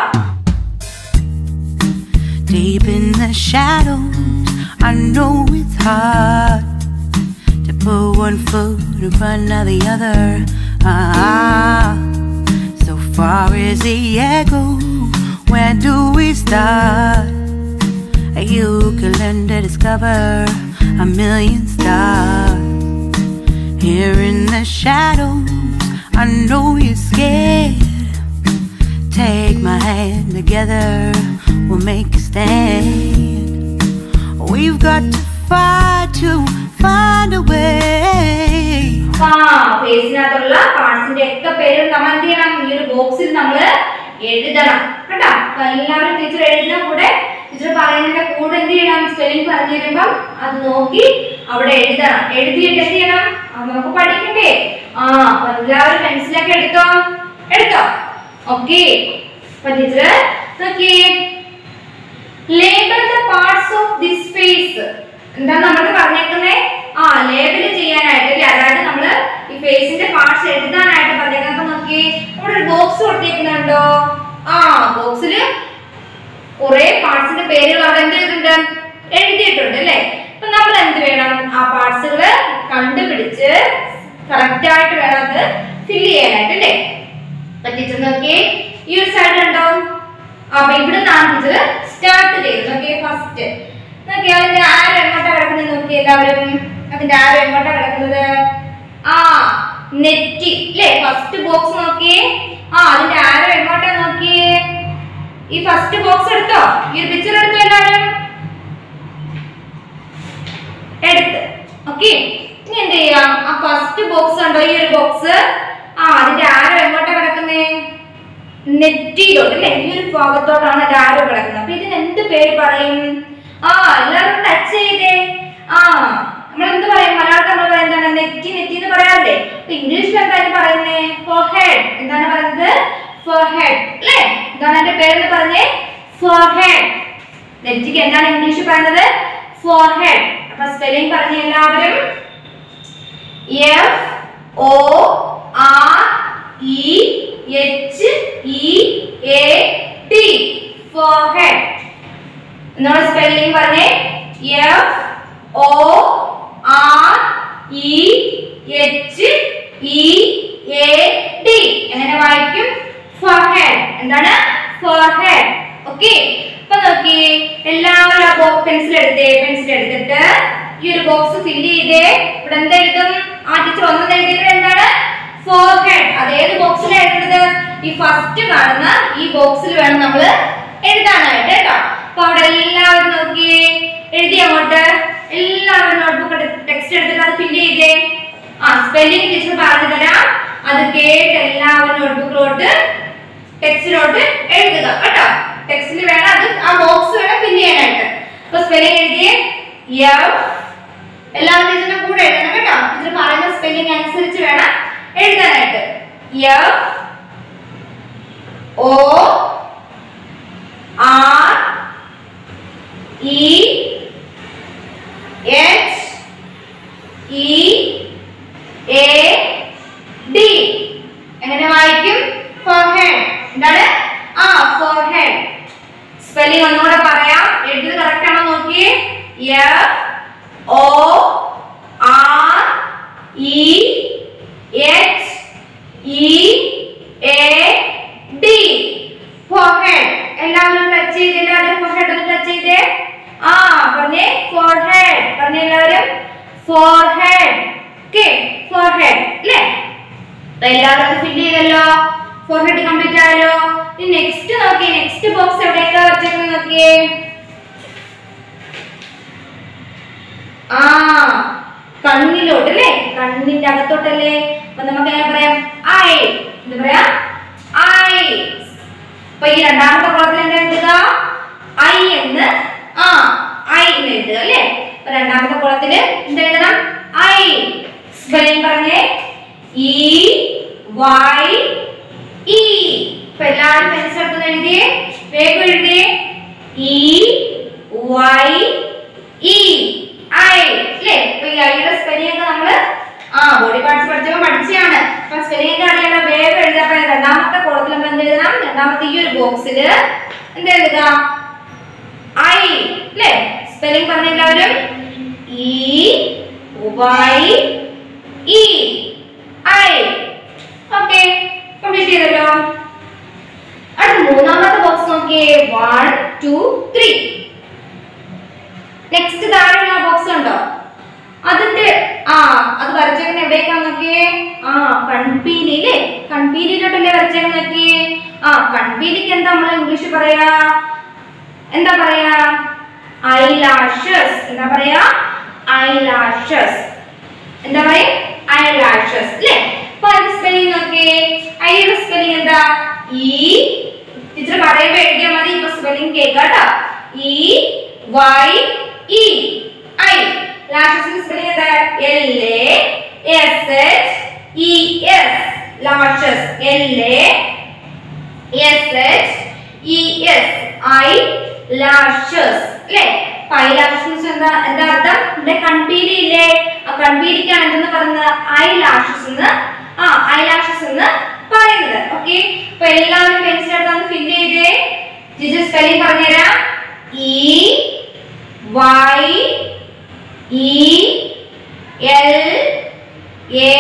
Deep in the shadows, I know it's hard to put one foot in front of the other. Ah, so far as the echo, where do we start? You can learn to discover a million stars. Here in the shadows, I know you're scared. Take my hand together, we'll make a stand. We've got to fight to find a way. ആ ഫേസിനകത്തുള്ള പാർട്സിന്റെ ഒക്കെ പേരും നമ്മൾ എന്ത് ചെയ്യണം ഈ ഒരു ബോക്സിൽ നമ്മൾ എഴുതണം കേട്ടോ അപ്പൊ എല്ലാവരും ടീച്ചർ എഴുതുന്ന കൂടെ ടീച്ചർ പറയുന്നതിന്റെ കൂടെ എന്ത് ചെയ്യണം സ്പെല്ലിംഗ് പറഞ്ഞു തരുമ്പം അത് നോക്കി അവിടെ എഴുതണം എഴുതിയിട്ട് എന്ത് ചെയ്യണം അത് നമുക്ക് പഠിക്കണ്ടേ ആ അപ്പൊ എല്ലാവരും പെൻസിലൊക്കെ എടുത്തോ എടുത്തോ ഓക്കെ അപ്പൊ ടീച്ചർ നോക്കിയേ label the parts of this face എന്താ നമ്മൾ പറഞ്ഞേക്കുന്നേ ആ ലേബൽ ചെയ്യാനായിട്ട് അല്ലേ അതായത് നമ്മള് ഈ ഫേസിന്റെ പാർട്സ് എഴുതാനായിട്ട് പറഞ്ഞേക്കുന്നത് അപ്പൊ നോക്കി ഇവിടെ ഒരു ബോക്സ് കൊടുത്തേക്കുന്നുണ്ടോ ആ ബോക്സിൽ കുറെ പാർട്സിന്റെ പേരുകൾ അവിടെ എന്ത് ചെയ്തിട്ടുണ്ട് എഴുതിയിട്ടുണ്ട് അല്ലേ അപ്പൊ നമ്മൾ എന്ത് വേണം ആ പാർട്സുകള് കണ്ടുപിടിച്ച് കറക്റ്റ് ആയിട്ട് വേണം അത് ഫില്ല് ചെയ്യാനായിട്ട് അല്ലേ അപ്പൊ ടീച്ചർ നോക്കിയേ ഈ ഒരു സൈഡ് ഉണ്ടോ അപ്പൊ ഇവിടെ നിന്നാണ് ടീച്ചർ സ്റ്റാർട്ട് ചെയ്തത് നോക്കിയേ ഫസ്റ്റ് നോക്കിയേ അതിന്റെ ആരോ എങ്ങോട്ടാ കിടക്കുന്നത് നോക്കിയേ എല്ലാവരും അതിന്റെ ആരോ എങ്ങോട്ടാ കിടക്കുന്നത് ആ നെറ്റി അല്ലേ ഫസ്റ്റ് ബോക്സ് നോക്കിയേ ആ അതിന്റെ ആരോ എങ്ങോട്ടാ നോക്കിയേ ഈ ഫസ്റ്റ് ബോക്സ് എടുത്തോ ഈ ഒരു പിക്ചർ എടുത്തോ എല്ലാവരും എടുത്ത് ഓക്കെ ഇനി എന്ത് ചെയ്യാം ആ ഫസ്റ്റ് ബോക്സ് ഉണ്ടോ ഈ ഒരു ബോക്സ് ആ അതിന്റെ ആരോ എങ്ങോട്ടാ കിടക്കുന്നേ നെറ്റിയിലോട്ട് അല്ലേ ഈ ഒരു ഭാഗത്തോട്ടാണ് അത് ആരോ കിടക്കുന്നത് അപ്പൊ ഇതിന് എന്ത് പേര് പറയും ആ എല്ലാവരും ടച്ച് ചെയ്തേ ആ നമ്മൾ എന്ത് പറയും മലയാളത്തിൽ നമ്മൾ പറയുന്നത് എന്താണ് നെറ്റി നെറ്റി എന്ന് പറയാറില്ലേ അപ്പൊ ഇംഗ്ലീഷിൽ എന്താണ് പറയുന്നേ ഫോർഹെഡ് എന്താണ് പറയുന്നത് ഫോർഹെഡ് അല്ലേ എന്താണ് എന്റെ പേരെന്ന് പറഞ്ഞേ ഫോർഹെഡ് നെറ്റിക്ക് എന്താണ് ഇംഗ്ലീഷ് പറയുന്നത് ഫോർഹെഡ് അപ്പൊ സ്പെല്ലിംഗ് പറഞ്ഞ എല്ലാവരും F O R E H E A T forehead എന്നോട് സ്പെല്ലിംഗ് പറഞ്ഞേ F O R E H E A T എങ്ങനെ വായിക്കും ഫോർഹെഡ് എന്താണ് ഫോർഹെഡ് ഓക്കെ അപ്പൊ നോക്കി എല്ലാവരും ആ പെൻസിൽ എടുത്തേ പെൻസിൽ എടുത്തിട്ട് ഈ ഒരു ബോക്സ് ഫില്ല് ചെയ്തേ ഇവിടെ എന്താ എഴുതും ആ ടീച്ചർ ഒന്നും എഴുതിയത് എന്താണ് ഫോർഹെഡ് അത് ഏത് ബോക്സിലാണ് എഴുതുന്നത് ഈ ഫസ്റ്റ് കാണുന്ന ഈ ബോക്സിൽ വേണം നമ്മൾ എഴുതാനായിട്ട് കേട്ടോ അപ്പൊ അവിടെ എല്ലാവരും നോക്കിയേ എഴുതി അങ്ങോട്ട് എല്ലാവരും നോട്ട്ബുക്ക് ടെക്സ്റ്റ് എടുത്തിട്ട് അത് ഫില്ല് ചെയ്തേ ആ സ്പെല്ലിംഗ് ടീച്ചർ പറഞ്ഞു തരാം അത് കേട്ട് എല്ലാവരും നോട്ട്ബുക്കിലോട്ട് ടെക്സ്റ്റിലോട്ട് എഴുതുക കേട്ടോ ടെക്സ്റ്റിൽ വേണം അത് ആ ബോക്സ് വേണം ഫില്ല് ചെയ്യാനായിട്ട് അപ്പൊ സ്പെല്ലിംഗ് എഴുതിയേ എഫ് എല്ലാവരും ടീച്ചറിന്റെ കൂടെ എഴുതണം കേട്ടോ ടീച്ചർ പറയുന്ന സ്പെല്ലിംഗ് അനുസരിച്ച് വേണം എഴുതാനായിട്ട് F O R E H E A D എങ്ങനെ വായിക്കും ഫോർഹെഡ് എന്താണ് ആ ഫോർഹെഡ് സ്പെല്ലിംഗ് ഒന്നുകൂടെ പറയാം എഴുതി കറക്റ്റ് ആണോ നോക്കിയേ F O R E H E A D forehead എല്ലാവരും ടച്ച് ചെയ്ത് എല്ലാവരും ഫോർഹെഡ് ഒന്ന് ടച്ച് ചെയ്തേ ആ പറഞ്ഞേ ഫോർഹെഡ് പറഞ്ഞേ എല്ലാവരും ഫോർഹെഡ് ഓക്കെ ഫോർഹെഡ് അല്ലേ അപ്പൊ എല്ലാവരും ഫില്ല് ചെയ്തല്ലോ ഫോർഹെഡ് കംപ്ലീറ്റ് ആയല്ലോ ഇനി നെക്സ്റ്റ് നോക്കിയേ നെക്സ്റ്റ് ബോക്സ് എവിടെയൊക്കെ വെച്ചേക്കുന്നത് നോക്കിയേ ആ കണ്ണിലോട്ട് അല്ലേ കണ്ണിന്റെ അകത്തോട്ടല്ലേ അപ്പൊ നമുക്ക് എങ്ങനെ പറയാം ഐ എന്താ പറയാ ഐ അപ്പൊ ഈ രണ്ടാമത്തെ കോളത്തിൽ എന്താ എഴുതുക ഐ എന്ന് ആ ഐ എന്ന് എഴുതുക അല്ലേ അപ്പൊ രണ്ടാമത്തെ കോളത്തില് എന്താ എഴുതണം ഐ സ്പെല്ലിംഗ് പറഞ്ഞേ ഇ വൈ ഇ ഇപ്പൊ എല്ലാവരും പെൻസിൽ എടുക്കുന്ന എഴുതിയേ വേഗം എഴുതിയേ ഇ വൈ ഇ ഐ അല്ലേ ഇപ്പൊ ഈ ഐയുടെ സ്പെല്ലിംഗ് ഒക്കെ നമ്മള് ആ ബോഡി പാർട്സ് പഠിച്ചപ്പോ പഠിച്ചാണ് അപ്പൊ സ്പെല്ലിംഗ് ഒക്കെ അറിയാലോ വേഗം എഴുതാം അപ്പൊ രണ്ടാമത്തെ കോളത്തിൽ നമ്മൾ എന്ത് എഴുതണം രണ്ടാമത്തെ ഈ ഒരു ബോക്സില് എന്ത് എഴുതുക ഐ അല്ലേ സ്പെല്ലിംഗ് പറഞ്ഞ എല്ലാവരും E Y E eye okay complete ചെയ്തല്ലോ അടുത്ത മൂന്നാമത്തെ ബോക്സ് നോക്കിയേ വൺ ടു ത്രീ നെക്സ്റ്റ് താഴെയുള്ള ബോക്സ് ഉണ്ടോ അതിന്റെ ആ അത് വരച്ചേക്കുന്ന എവിടേക്കാ നോക്കിയേ ആ കൺപീലി അല്ലേ കൺപീലിയിലോട്ടല്ലേ വരച്ചേക്കുന്ന നോക്കിയേ ആ കൺപീലിക്ക് എന്താ നമ്മൾ ഇംഗ്ലീഷ് പറയാ എന്താ പറയാ ഐലാഷസ് എന്താ പറയാ ഐലാഷസ് എന്താ പറയാ ഐലാഷസ് അല്ലേ അപ്പൊ അതിന്റെ സ്പെല്ലിംഗ് നോക്കിയേ ഐയുടെ സ്പെല്ലിംഗ് എന്താ ഇ ടീച്ചർ പറയുമ്പോ എഴുതിയാൽ മതി ഇപ്പൊ സ്പെല്ലിംഗ് കേൾക്കാം കേട്ടോ ഇ വൈ ഇ ഐ ലാഷസിന്റെ സ്പെല്ലിംഗ് എന്താ L A S H E S lashes L A S H E S eye lashes അല്ലേ ഐ ലാഷസ് എന്താ എന്താ അർത്ഥം ഇവിടെ കൺപീലി ഇല്ലേ ആ കൺപീലിക്കാണ് എന്തെന്ന് പറയുന്നത് ഐ ലാഷസ് എന്ന് ആ ഐ ലാഷസ് എന്ന് പറയുന്നത് ഓക്കെ അപ്പൊ എല്ലാവരും പെൻസിൽ എടുത്താണ് ഫില്ല് ചെയ്തേ ജിജു സ്പെല്ലിംഗ് പറഞ്ഞുതരാം E Y E L A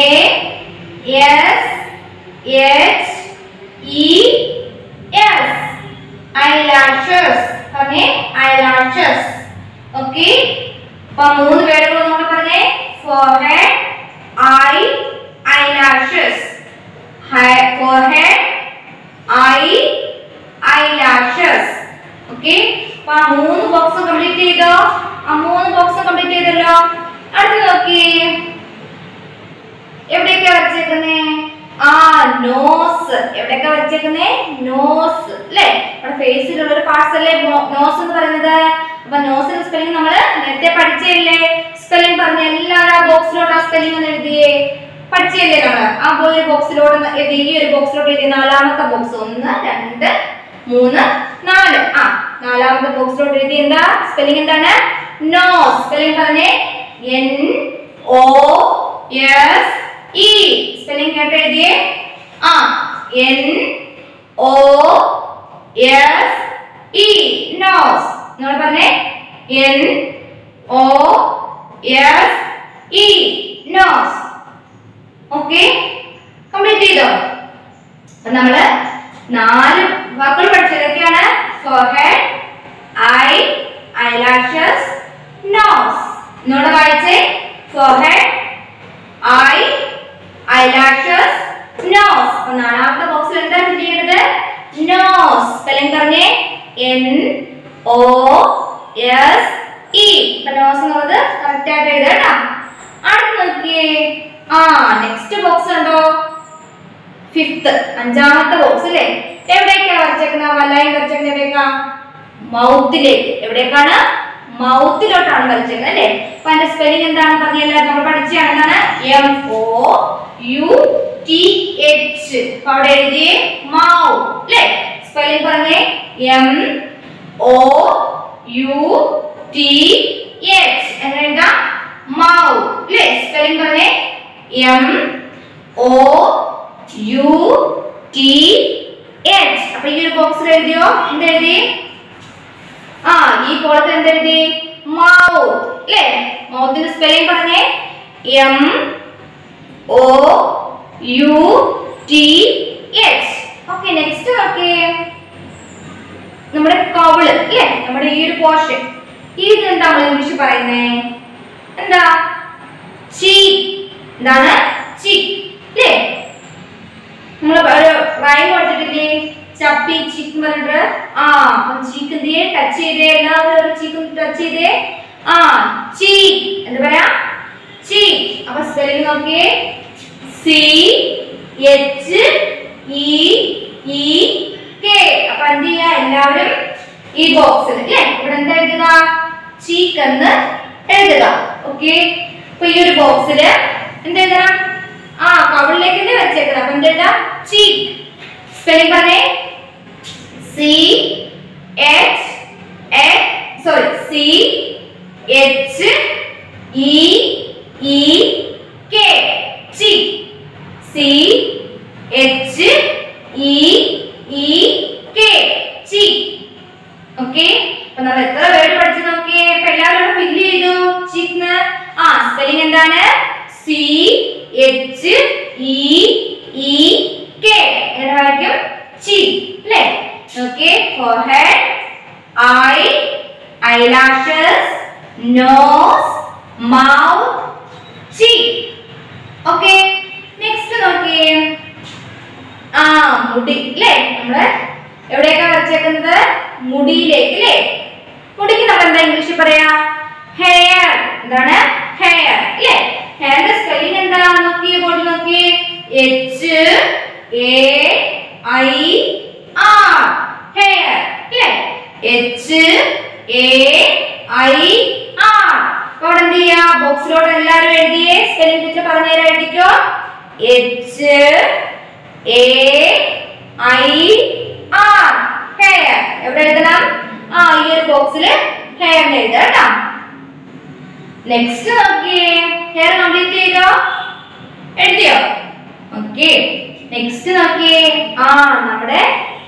S H E S eyelashes പറഞ്ഞേ eyelashes ഓക്കെ അപ്പൊ മൂന്ന് പേരുകൾ ഒന്നുകൂടെ പറഞ്ഞേ forehead eye eyelashes Hi- forehead eye eyelashes okay അപ്പൊ ആ മൂന്ന് ബോക്സ് കംപ്ലീറ്റ് ചെയ്തോ ആ മൂന്ന് ബോക്സ് കംപ്ലീറ്റ് ചെയ്തല്ലോ അടുത്ത് നോക്കിയേ എവിടെയൊക്കെ വരച്ചേക്കുന്നേ ആ നോസ് എവിടെയൊക്കെ വരച്ചേക്കുന്നേ നോസ് അല്ലേ നമ്മുടെ ഫേസിലുള്ള ഒരു പാർട്സ് അല്ലേ നോസ് എന്ന് പറയുന്നത് അപ്പൊ നോസിന്റെ സ്പെല്ലിംഗ് നമ്മൾ നേരത്തെ പഠിച്ചില്ലേ സ്പെല്ലിംഗ് പറഞ്ഞ എല്ലാവരും ആ ബോക്സിലോട്ട് ആ സ്പെല്ലിംഗ് ഒന്ന് എഴുതിയേ പഠിച്ചില്ലേ നമ്മൾ ആ ഒരു ബോക്സിലോട്ട് എഴുതി ഈ ഒരു ബോക്സിലോട്ട് എഴുതി നാലാമത്തെ ബോക്സ് ഒന്ന് രണ്ട് മൂന്ന് നാല് ആ നാലാമത്തെ ബോക്സിലോട്ട് എഴുതി എന്താ സ്പെല്ലിംഗ് എന്താണ് നോസ് സ്പെല്ലിംഗ് പറഞ്ഞേ N O S E spelling കേട്ട് എഴുതിയേ ആ N O S E nose നിങ്ങൾ പറഞ്ഞേ N O S E nose okay complete ചെയ്തോ അപ്പൊ നമ്മള് നാല് വാക്കുകൾ പഠിച്ചത് ഏതൊക്കെയാണ് ഫോർഹെഡ് ഐ ഐലാഷസ് നോസ് എന്നോട് വായിച്ചേ ഫോർഹെഡ് ഐ ഐലാഷസ് നോസ് അപ്പൊ നാലാമത്തെ ബോക്സിൽ എന്താ ഫില്ല് ചെയ്യേണ്ടത് നോസ് സ്പെല്ലിംഗ് പറഞ്ഞേ N O S E nose എന്നുള്ളത് കറക്റ്റ് ആയിട്ട് എഴുതുക കേട്ടോ അടുത്ത് നോക്കിയേ ആ നെക്സ്റ്റ് ബോക്സ് ഉണ്ടോ ഫിഫ്ത്ത് അഞ്ചാമത്തെ ബോക്സ് അല്ലേ എവിടേക്കാ വരച്ചേക്കുന്ന വലയം വരച്ചേക്കുന്ന എവിടേക്കാ മൗത്തിലേക്ക് എവിടേക്കാണ് മൗത്തിലോട്ടാണ് വരച്ചേക്കുന്നത് അല്ലേ അപ്പൊ അതിന്റെ സ്പെല്ലിംഗ് എന്താണ് പറഞ്ഞല്ലോ നമ്മൾ പഠിച്ചാണ് എന്താണ് M O U T H അപ്പൊ അവിടെ എഴുതിയേ മൗ അല്ലേ സ്പെല്ലിംഗ് പറഞ്ഞേ M O U T H എന്ന് എഴുതാം മൗ അല്ലേ സ്പെല്ലിംഗ് പറഞ്ഞേ M O U T H അപ്പൊ ഈ ഒരു ബോക്സിൽ എഴുതിയോ എന്ത് എഴുതി ആ ഈ കോളത്തിൽ എന്ത് എഴുതി മൗത്ത് അല്ലേ മൗത്തിന്റെ സ്പെല്ലിംഗ് പറഞ്ഞേ M O U T H okay next നോക്കിയേ നമ്മുടെ കവിള് അല്ലേ നമ്മുടെ ഈ ഒരു പോർഷൻ ഇത് എന്താ നമ്മൾ ഇംഗ്ലീഷ് പറയുന്നേ എന്താ ചീക്ക് എന്താണ് ചീക്ക് അല്ലേ നമ്മൾ ഒരു റൈം കൊടുത്തിട്ടില്ലേ ചപ്പി ചീക്ക് പറഞ്ഞിട്ട് ആ അപ്പം ചീക്ക് എന്ത് ചെയ്യേ ടച്ച് ചെയ്തേ എല്ലാവരും ഒരു ചീക്ക് ടച്ച് ചെയ്തേ ആ ചീക്ക് എന്താ പറയാ ചീക്ക് അപ്പൊ സ്പെല്ലിംഗ് നോക്കിയേ C H E E K അപ്പൊ എന്ത് ചെയ്യാ എല്ലാവരും ഈ ബോക്സിൽ അല്ലേ ഇവിടെ എന്താ എഴുതുക ചീക്ക് എന്ന് എഴുതുക ഓക്കെ അപ്പൊ ഈ ഒരു ബോക്സില് എന്ത് എഴുതണം ആ കവിളിലേക്ക് തന്നെ വെച്ചേക്കണം അപ്പൊ എന്ത് എഴുതാം ചീക്ക് സ്പെല്ലിംഗ് പറഞ്ഞേ C H sorry C H E E K cheek C H E E K cheek okay അപ്പൊ നമ്മൾ എത്ര വേർഡ് പഠിച്ചു നോക്കിയേ അപ്പൊ എല്ലാവരും ഫില്ല് ചെയ്തു ചീക്ക് ആ സ്പെല്ലിംഗ് എന്താണ് C H E E K എങ്ങനെ വായിക്കും ചീ അല്ലേ okay forehead eye eyelashes nose mouth cheek okay next നോക്കിയേ ആ മുടി അല്ലേ നമ്മള് എവിടെയൊക്കെ വരച്ചേക്കുന്നത് മുടിയിലേക്ക് അല്ലേ മുടിക്ക് നമ്മൾ എന്താ ഇംഗ്ലീഷിൽ പറയാ ഹെയർ എന്താണ് ഹെയർ അല്ലേ ഹെയറിന്റെ സ്പെല്ലിംഗ് എന്താ നോക്കിയേ ബോർഡിൽ നോക്കിയേ H A I R hair അല്ലേ എച്ച് എ ഐ ആർ അവിടെ എന്ത് ചെയ്യാ ബോക്സിലോട്ട് എല്ലാവരും എഴുതിയേ സ്പെല്ലിംഗ് ടീച്ചർ പറഞ്ഞുതരാം എഴുതിക്കോ H A I R hair എവിടെ എഴുതണം ആ ഈ ഒരു ബോക്സിൽ ഹെയർ എഴുതുക കേട്ടോ നെക്സ്റ്റ് നോക്കിയേ ഹെയർ കംപ്ലീറ്റ് ചെയ്തോ എഴുതിയോ ഓക്കെ നെക്സ്റ്റ് നോക്കിയേ ആ നമ്മുടെ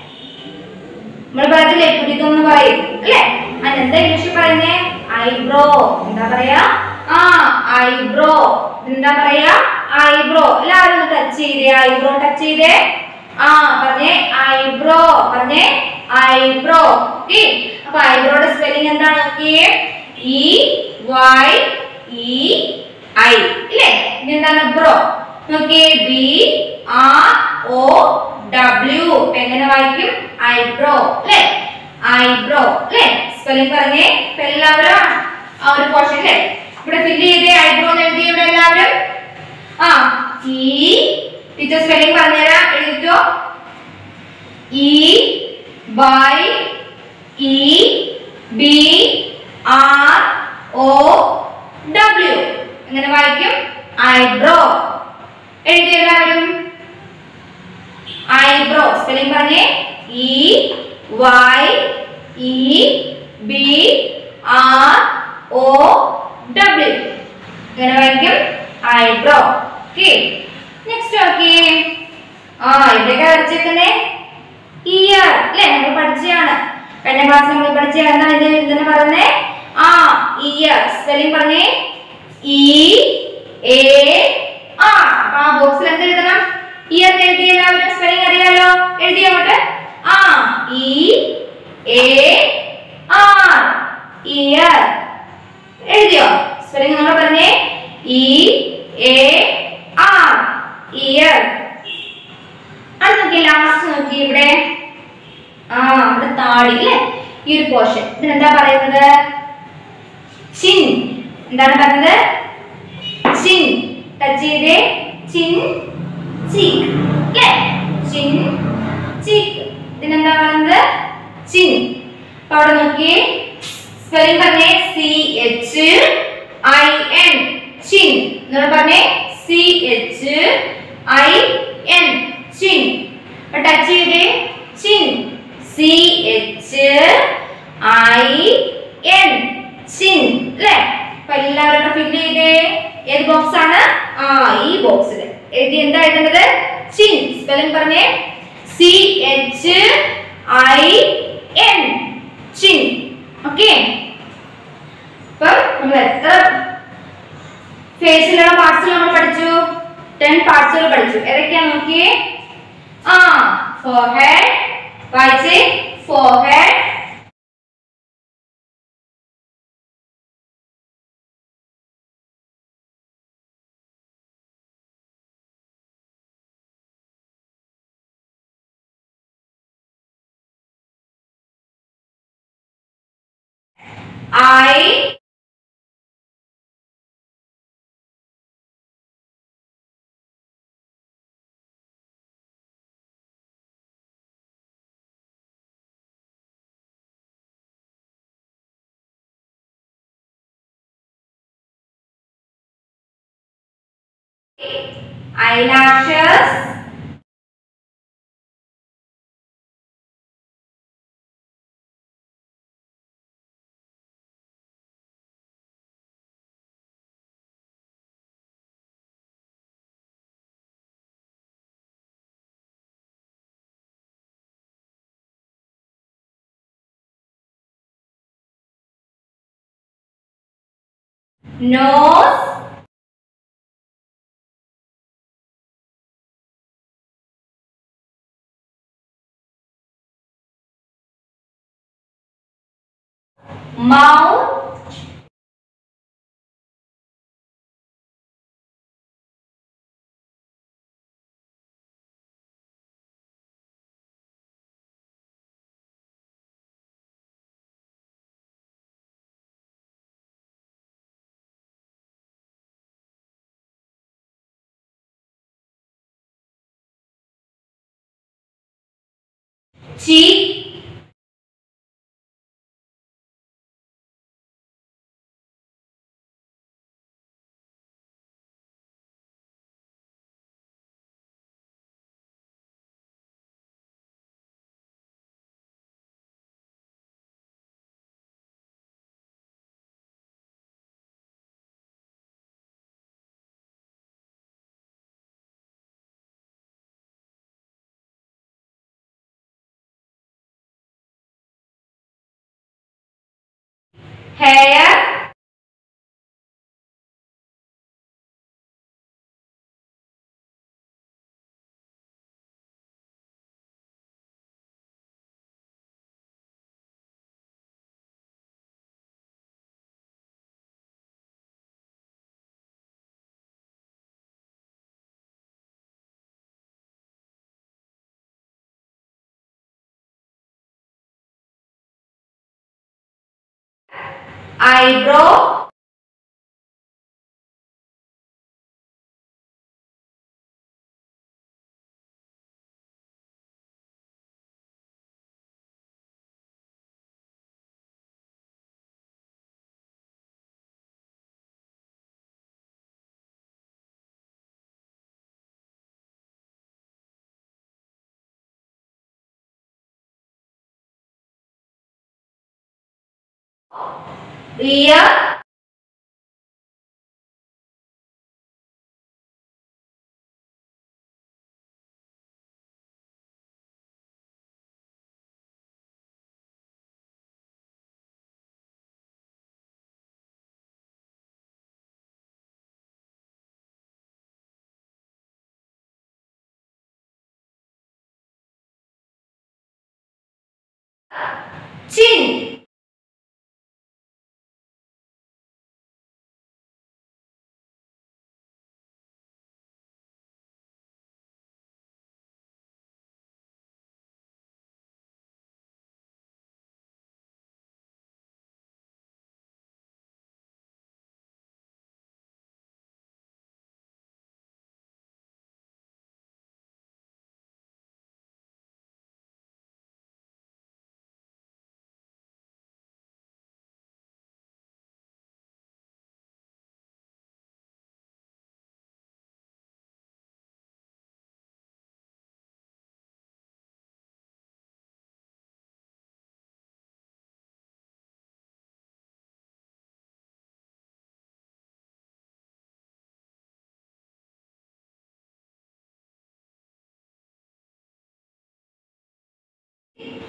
നമ്മൾ പറയത്തില്ലേ പുരികം എന്ന് പറയും അല്ലേ അതിനെന്താ ഇംഗ്ലീഷിൽ പറയുന്നേ ഐബ്രോ എന്താ പറയാ ആ ഐബ്രോ എന്താ പറയാ ഐബ്രോ എല്ലാവരും ഒന്ന് ടച്ച് ചെയ്തേ ഐബ്രോ ടച്ച് ചെയ്തേ ആ പറഞ്ഞേ ഐബ്രോ പറഞ്ഞേ ഐബ്രോ ഓക്കെ അപ്പൊ ഐബ്രോയുടെ സ്പെല്ലിംഗ് എന്താ നോക്കിയേ ഇ വൈ ഇ ഐ ഇല്ലേ ഇനി എന്താണ് ബ്രോ നോക്കിയേ ബി ആർ ഒ ഡബ്ല്യു എങ്ങനെ വായിക്കും ഐബ്രോ അല്ലേ ഐബ്രോ അല്ലേ സ്പെല്ലിംഗ് പറഞ്ഞേ ഇപ്പൊ എല്ലാവരും ആ ഒരു പോർഷൻ അല്ലേ ഇവിടെ ഫില്ല് ചെയ്തേ ഐബ്രോ എന്ന് എഴുതി ഇവിടെ എല്ലാവരും ആ ഈ ടീച്ചർ സ്പെല്ലിംഗ് പറഞ്ഞുതരാം എഴുതിക്കോ E Y E B R O W എങ്ങനെ വായിക്കും ഐബ്രോ എഴുതി എല്ലാവരും ഐബ്രോ സ്പെല്ലിംഗ് പറഞ്ഞേ E Y E B R O W എങ്ങനെ വായിക്കും ഐബ്രോ ഓക്കെ നെക്സ്റ്റ് ഓക്കെ ആ ഇവിടെയൊക്കെ വരച്ചേക്കുന്നേ ഇയർ അല്ലേ നമ്മൾ പഠിച്ചതാണ് കഴിഞ്ഞ ക്ലാസ്സിൽ നമ്മൾ പഠിച്ച എന്താണ് ഇത് ഇതിനെ പറയുന്നേ ആ ഇയർ സ്പെല്ലിംഗ് പറഞ്ഞേ ഇ എ ആർ അപ്പൊ ആ ബോക്സിൽ എന്ത് എഴുതണം ഇയർ എഴുതി എല്ലാവരും സ്പെല്ലിംഗ് അറിയാലോ എഴുതി അങ്ങോട്ട് ആ ഇ എ ആർ ഇയർ എഴുതിയോ സ്പെല്ലിംഗ് നമ്മൾ പറഞ്ഞേ ഇ എ ആർ ഇയർ അത് നോക്കി ലാസ്റ്റ് നോക്കി ഇവിടെ ആ നമ്മുടെ താടി അല്ലേ ഈ ഒരു പോർഷൻ ഇതിനെന്താ പറയുന്നത് ചിൻ എന്താണ് പറയുന്നത് ചിൻ ടച്ച് ചെയ്തേ ചിൻ ചീക്ക് അല്ലേ ചിൻ ചീക്ക് ഇതിനെന്താ പറയുന്നത് ചിൻ അപ്പൊ അവിടെ നോക്കിയേ സ്പെല്ലിംഗ് പറഞ്ഞേ C H I N chin എന്നോട് പറഞ്ഞേ C H I N chin അപ്പൊ ടച്ച് ചെയ്തേ chin C H I N chin അല്ലേ അപ്പൊ എല്ലാവരും ഫില്ല് ചെയ്തേ ഏത് ബോക്സ് ആണ് ആ ഈ ബോക്സിൽ എഴുതി എന്താ എഴുതേണ്ടത് ചിൻ സ്പെല്ലിംഗ് പറഞ്ഞേ C H I N chin okay അപ്പം നമ്മൾ എത്ര ഫേസിലുള്ള പാർട്സ് നമ്മൾ പഠിച്ചു ടെൻ പാർട്സുകൾ പഠിച്ചു ഏതൊക്കെയാ നോക്കിയേ ആ ഫോർഹെഡ് വായിച്ചേ forehead I eyelashes nose mouth cheek hair eyebrow ear chin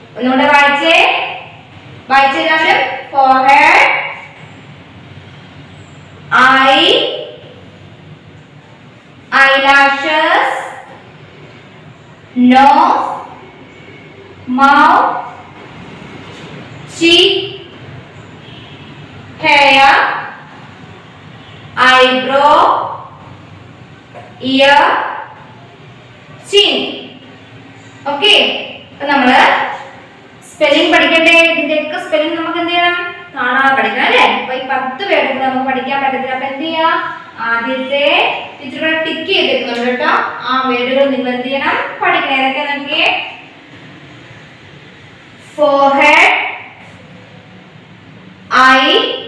ഒന്നുകൂടെ വായിച്ചേ വായിച്ചെല്ലാവരും forehead eye eyelashes nose mouth cheek hair eyebrow ear chin okay അപ്പൊ നമ്മള് സ്പെല്ലിംഗ് പഠിക്കണ്ടേ ഇതിന്റെയൊക്കെ സ്പെല്ലിംഗ് നമുക്ക് എന്ത് ചെയ്യണം കാണാതെ പഠിക്കണം അല്ലേ അപ്പൊ ഈ പത്ത് പേരുടെ നമുക്ക് പഠിക്കാൻ പറ്റത്തില്ല അപ്പൊ എന്ത് ചെയ്യാ ആദ്യത്തെ ടീച്ചർ ഇവിടെ ടിക്ക് ചെയ്തിരിക്കുന്നുണ്ട് കേട്ടോ ആ വേർഡുകൾ നിങ്ങൾ എന്ത് ചെയ്യണം പഠിക്കണം ഏതൊക്കെ നോക്കിയേ forehead eye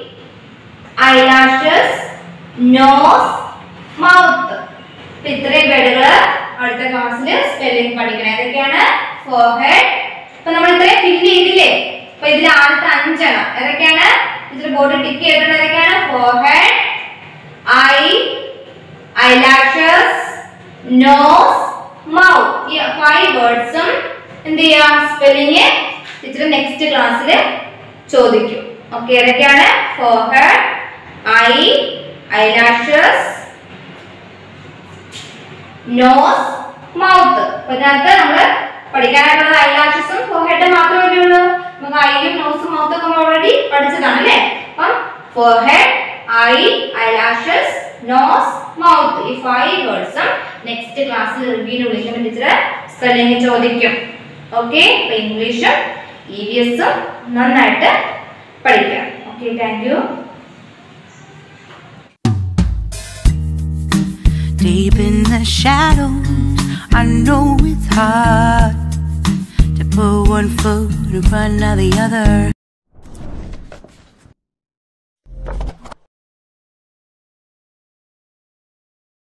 eyelashes nose mouth ഇത്രയും വേർഡുകൾ അടുത്ത ക്ലാസ്സിൽ സ്പെല്ലിംഗ് പഠിക്കണം ഏതൊക്കെയാണ് ഫോർഹെഡ് ഇപ്പൊ നമ്മൾ ഇത്രയും ഫില്ല് ചെയ്തില്ലേ അപ്പൊ ഇതിൽ ആദ്യത്തെ അഞ്ചെണ്ണം ഏതൊക്കെയാണ് ഇതിൽ ബോർഡ് ടിക്ക് ചെയ്തിട്ടുണ്ട് ഏതൊക്കെയാണ് forehead eye eyelashes nose mouth ഈ ഫൈവ് വേർഡ്സും എന്ത് ചെയ്യാം സ്പെല്ലിങ് ടീച്ചർ നെക്സ്റ്റ് ക്ലാസ്സിൽ ചോദിക്കും ഓക്കെ ഏതൊക്കെയാണ് forehead eye eyelashes nose mouth അപ്പൊ ഇതിനകത്ത് നമ്മള് പഠിക്കാനായിട്ടുള്ളത് ഐലാഷസും ഫോർഹെഡും മാത്രമേ ഉള്ളൂ നമുക്ക് ഐയും നോസും മൗത്തും ഒക്കെ നമ്മൾ ഓൾറെഡി പഠിച്ചതാണ് അല്ലേ അപ്പം forehead eye eyelashes nose mouth ഈ ഫൈവ് വേർഡ്സും നെക്സ്റ്റ് ക്ലാസ്സിൽ റിവ്യൂവിന് വിളിക്കുമ്പോൾ ടീച്ചർ സ്പെല്ലിംഗ് ചോദിക്കും ഓക്കെ അപ്പൊ ഇംഗ്ലീഷും ഇ വി എസും നന്നായിട്ട് പഠിക്കാം okay thank you Deep in the shadows, I know it's hard to put one foot in front of the other.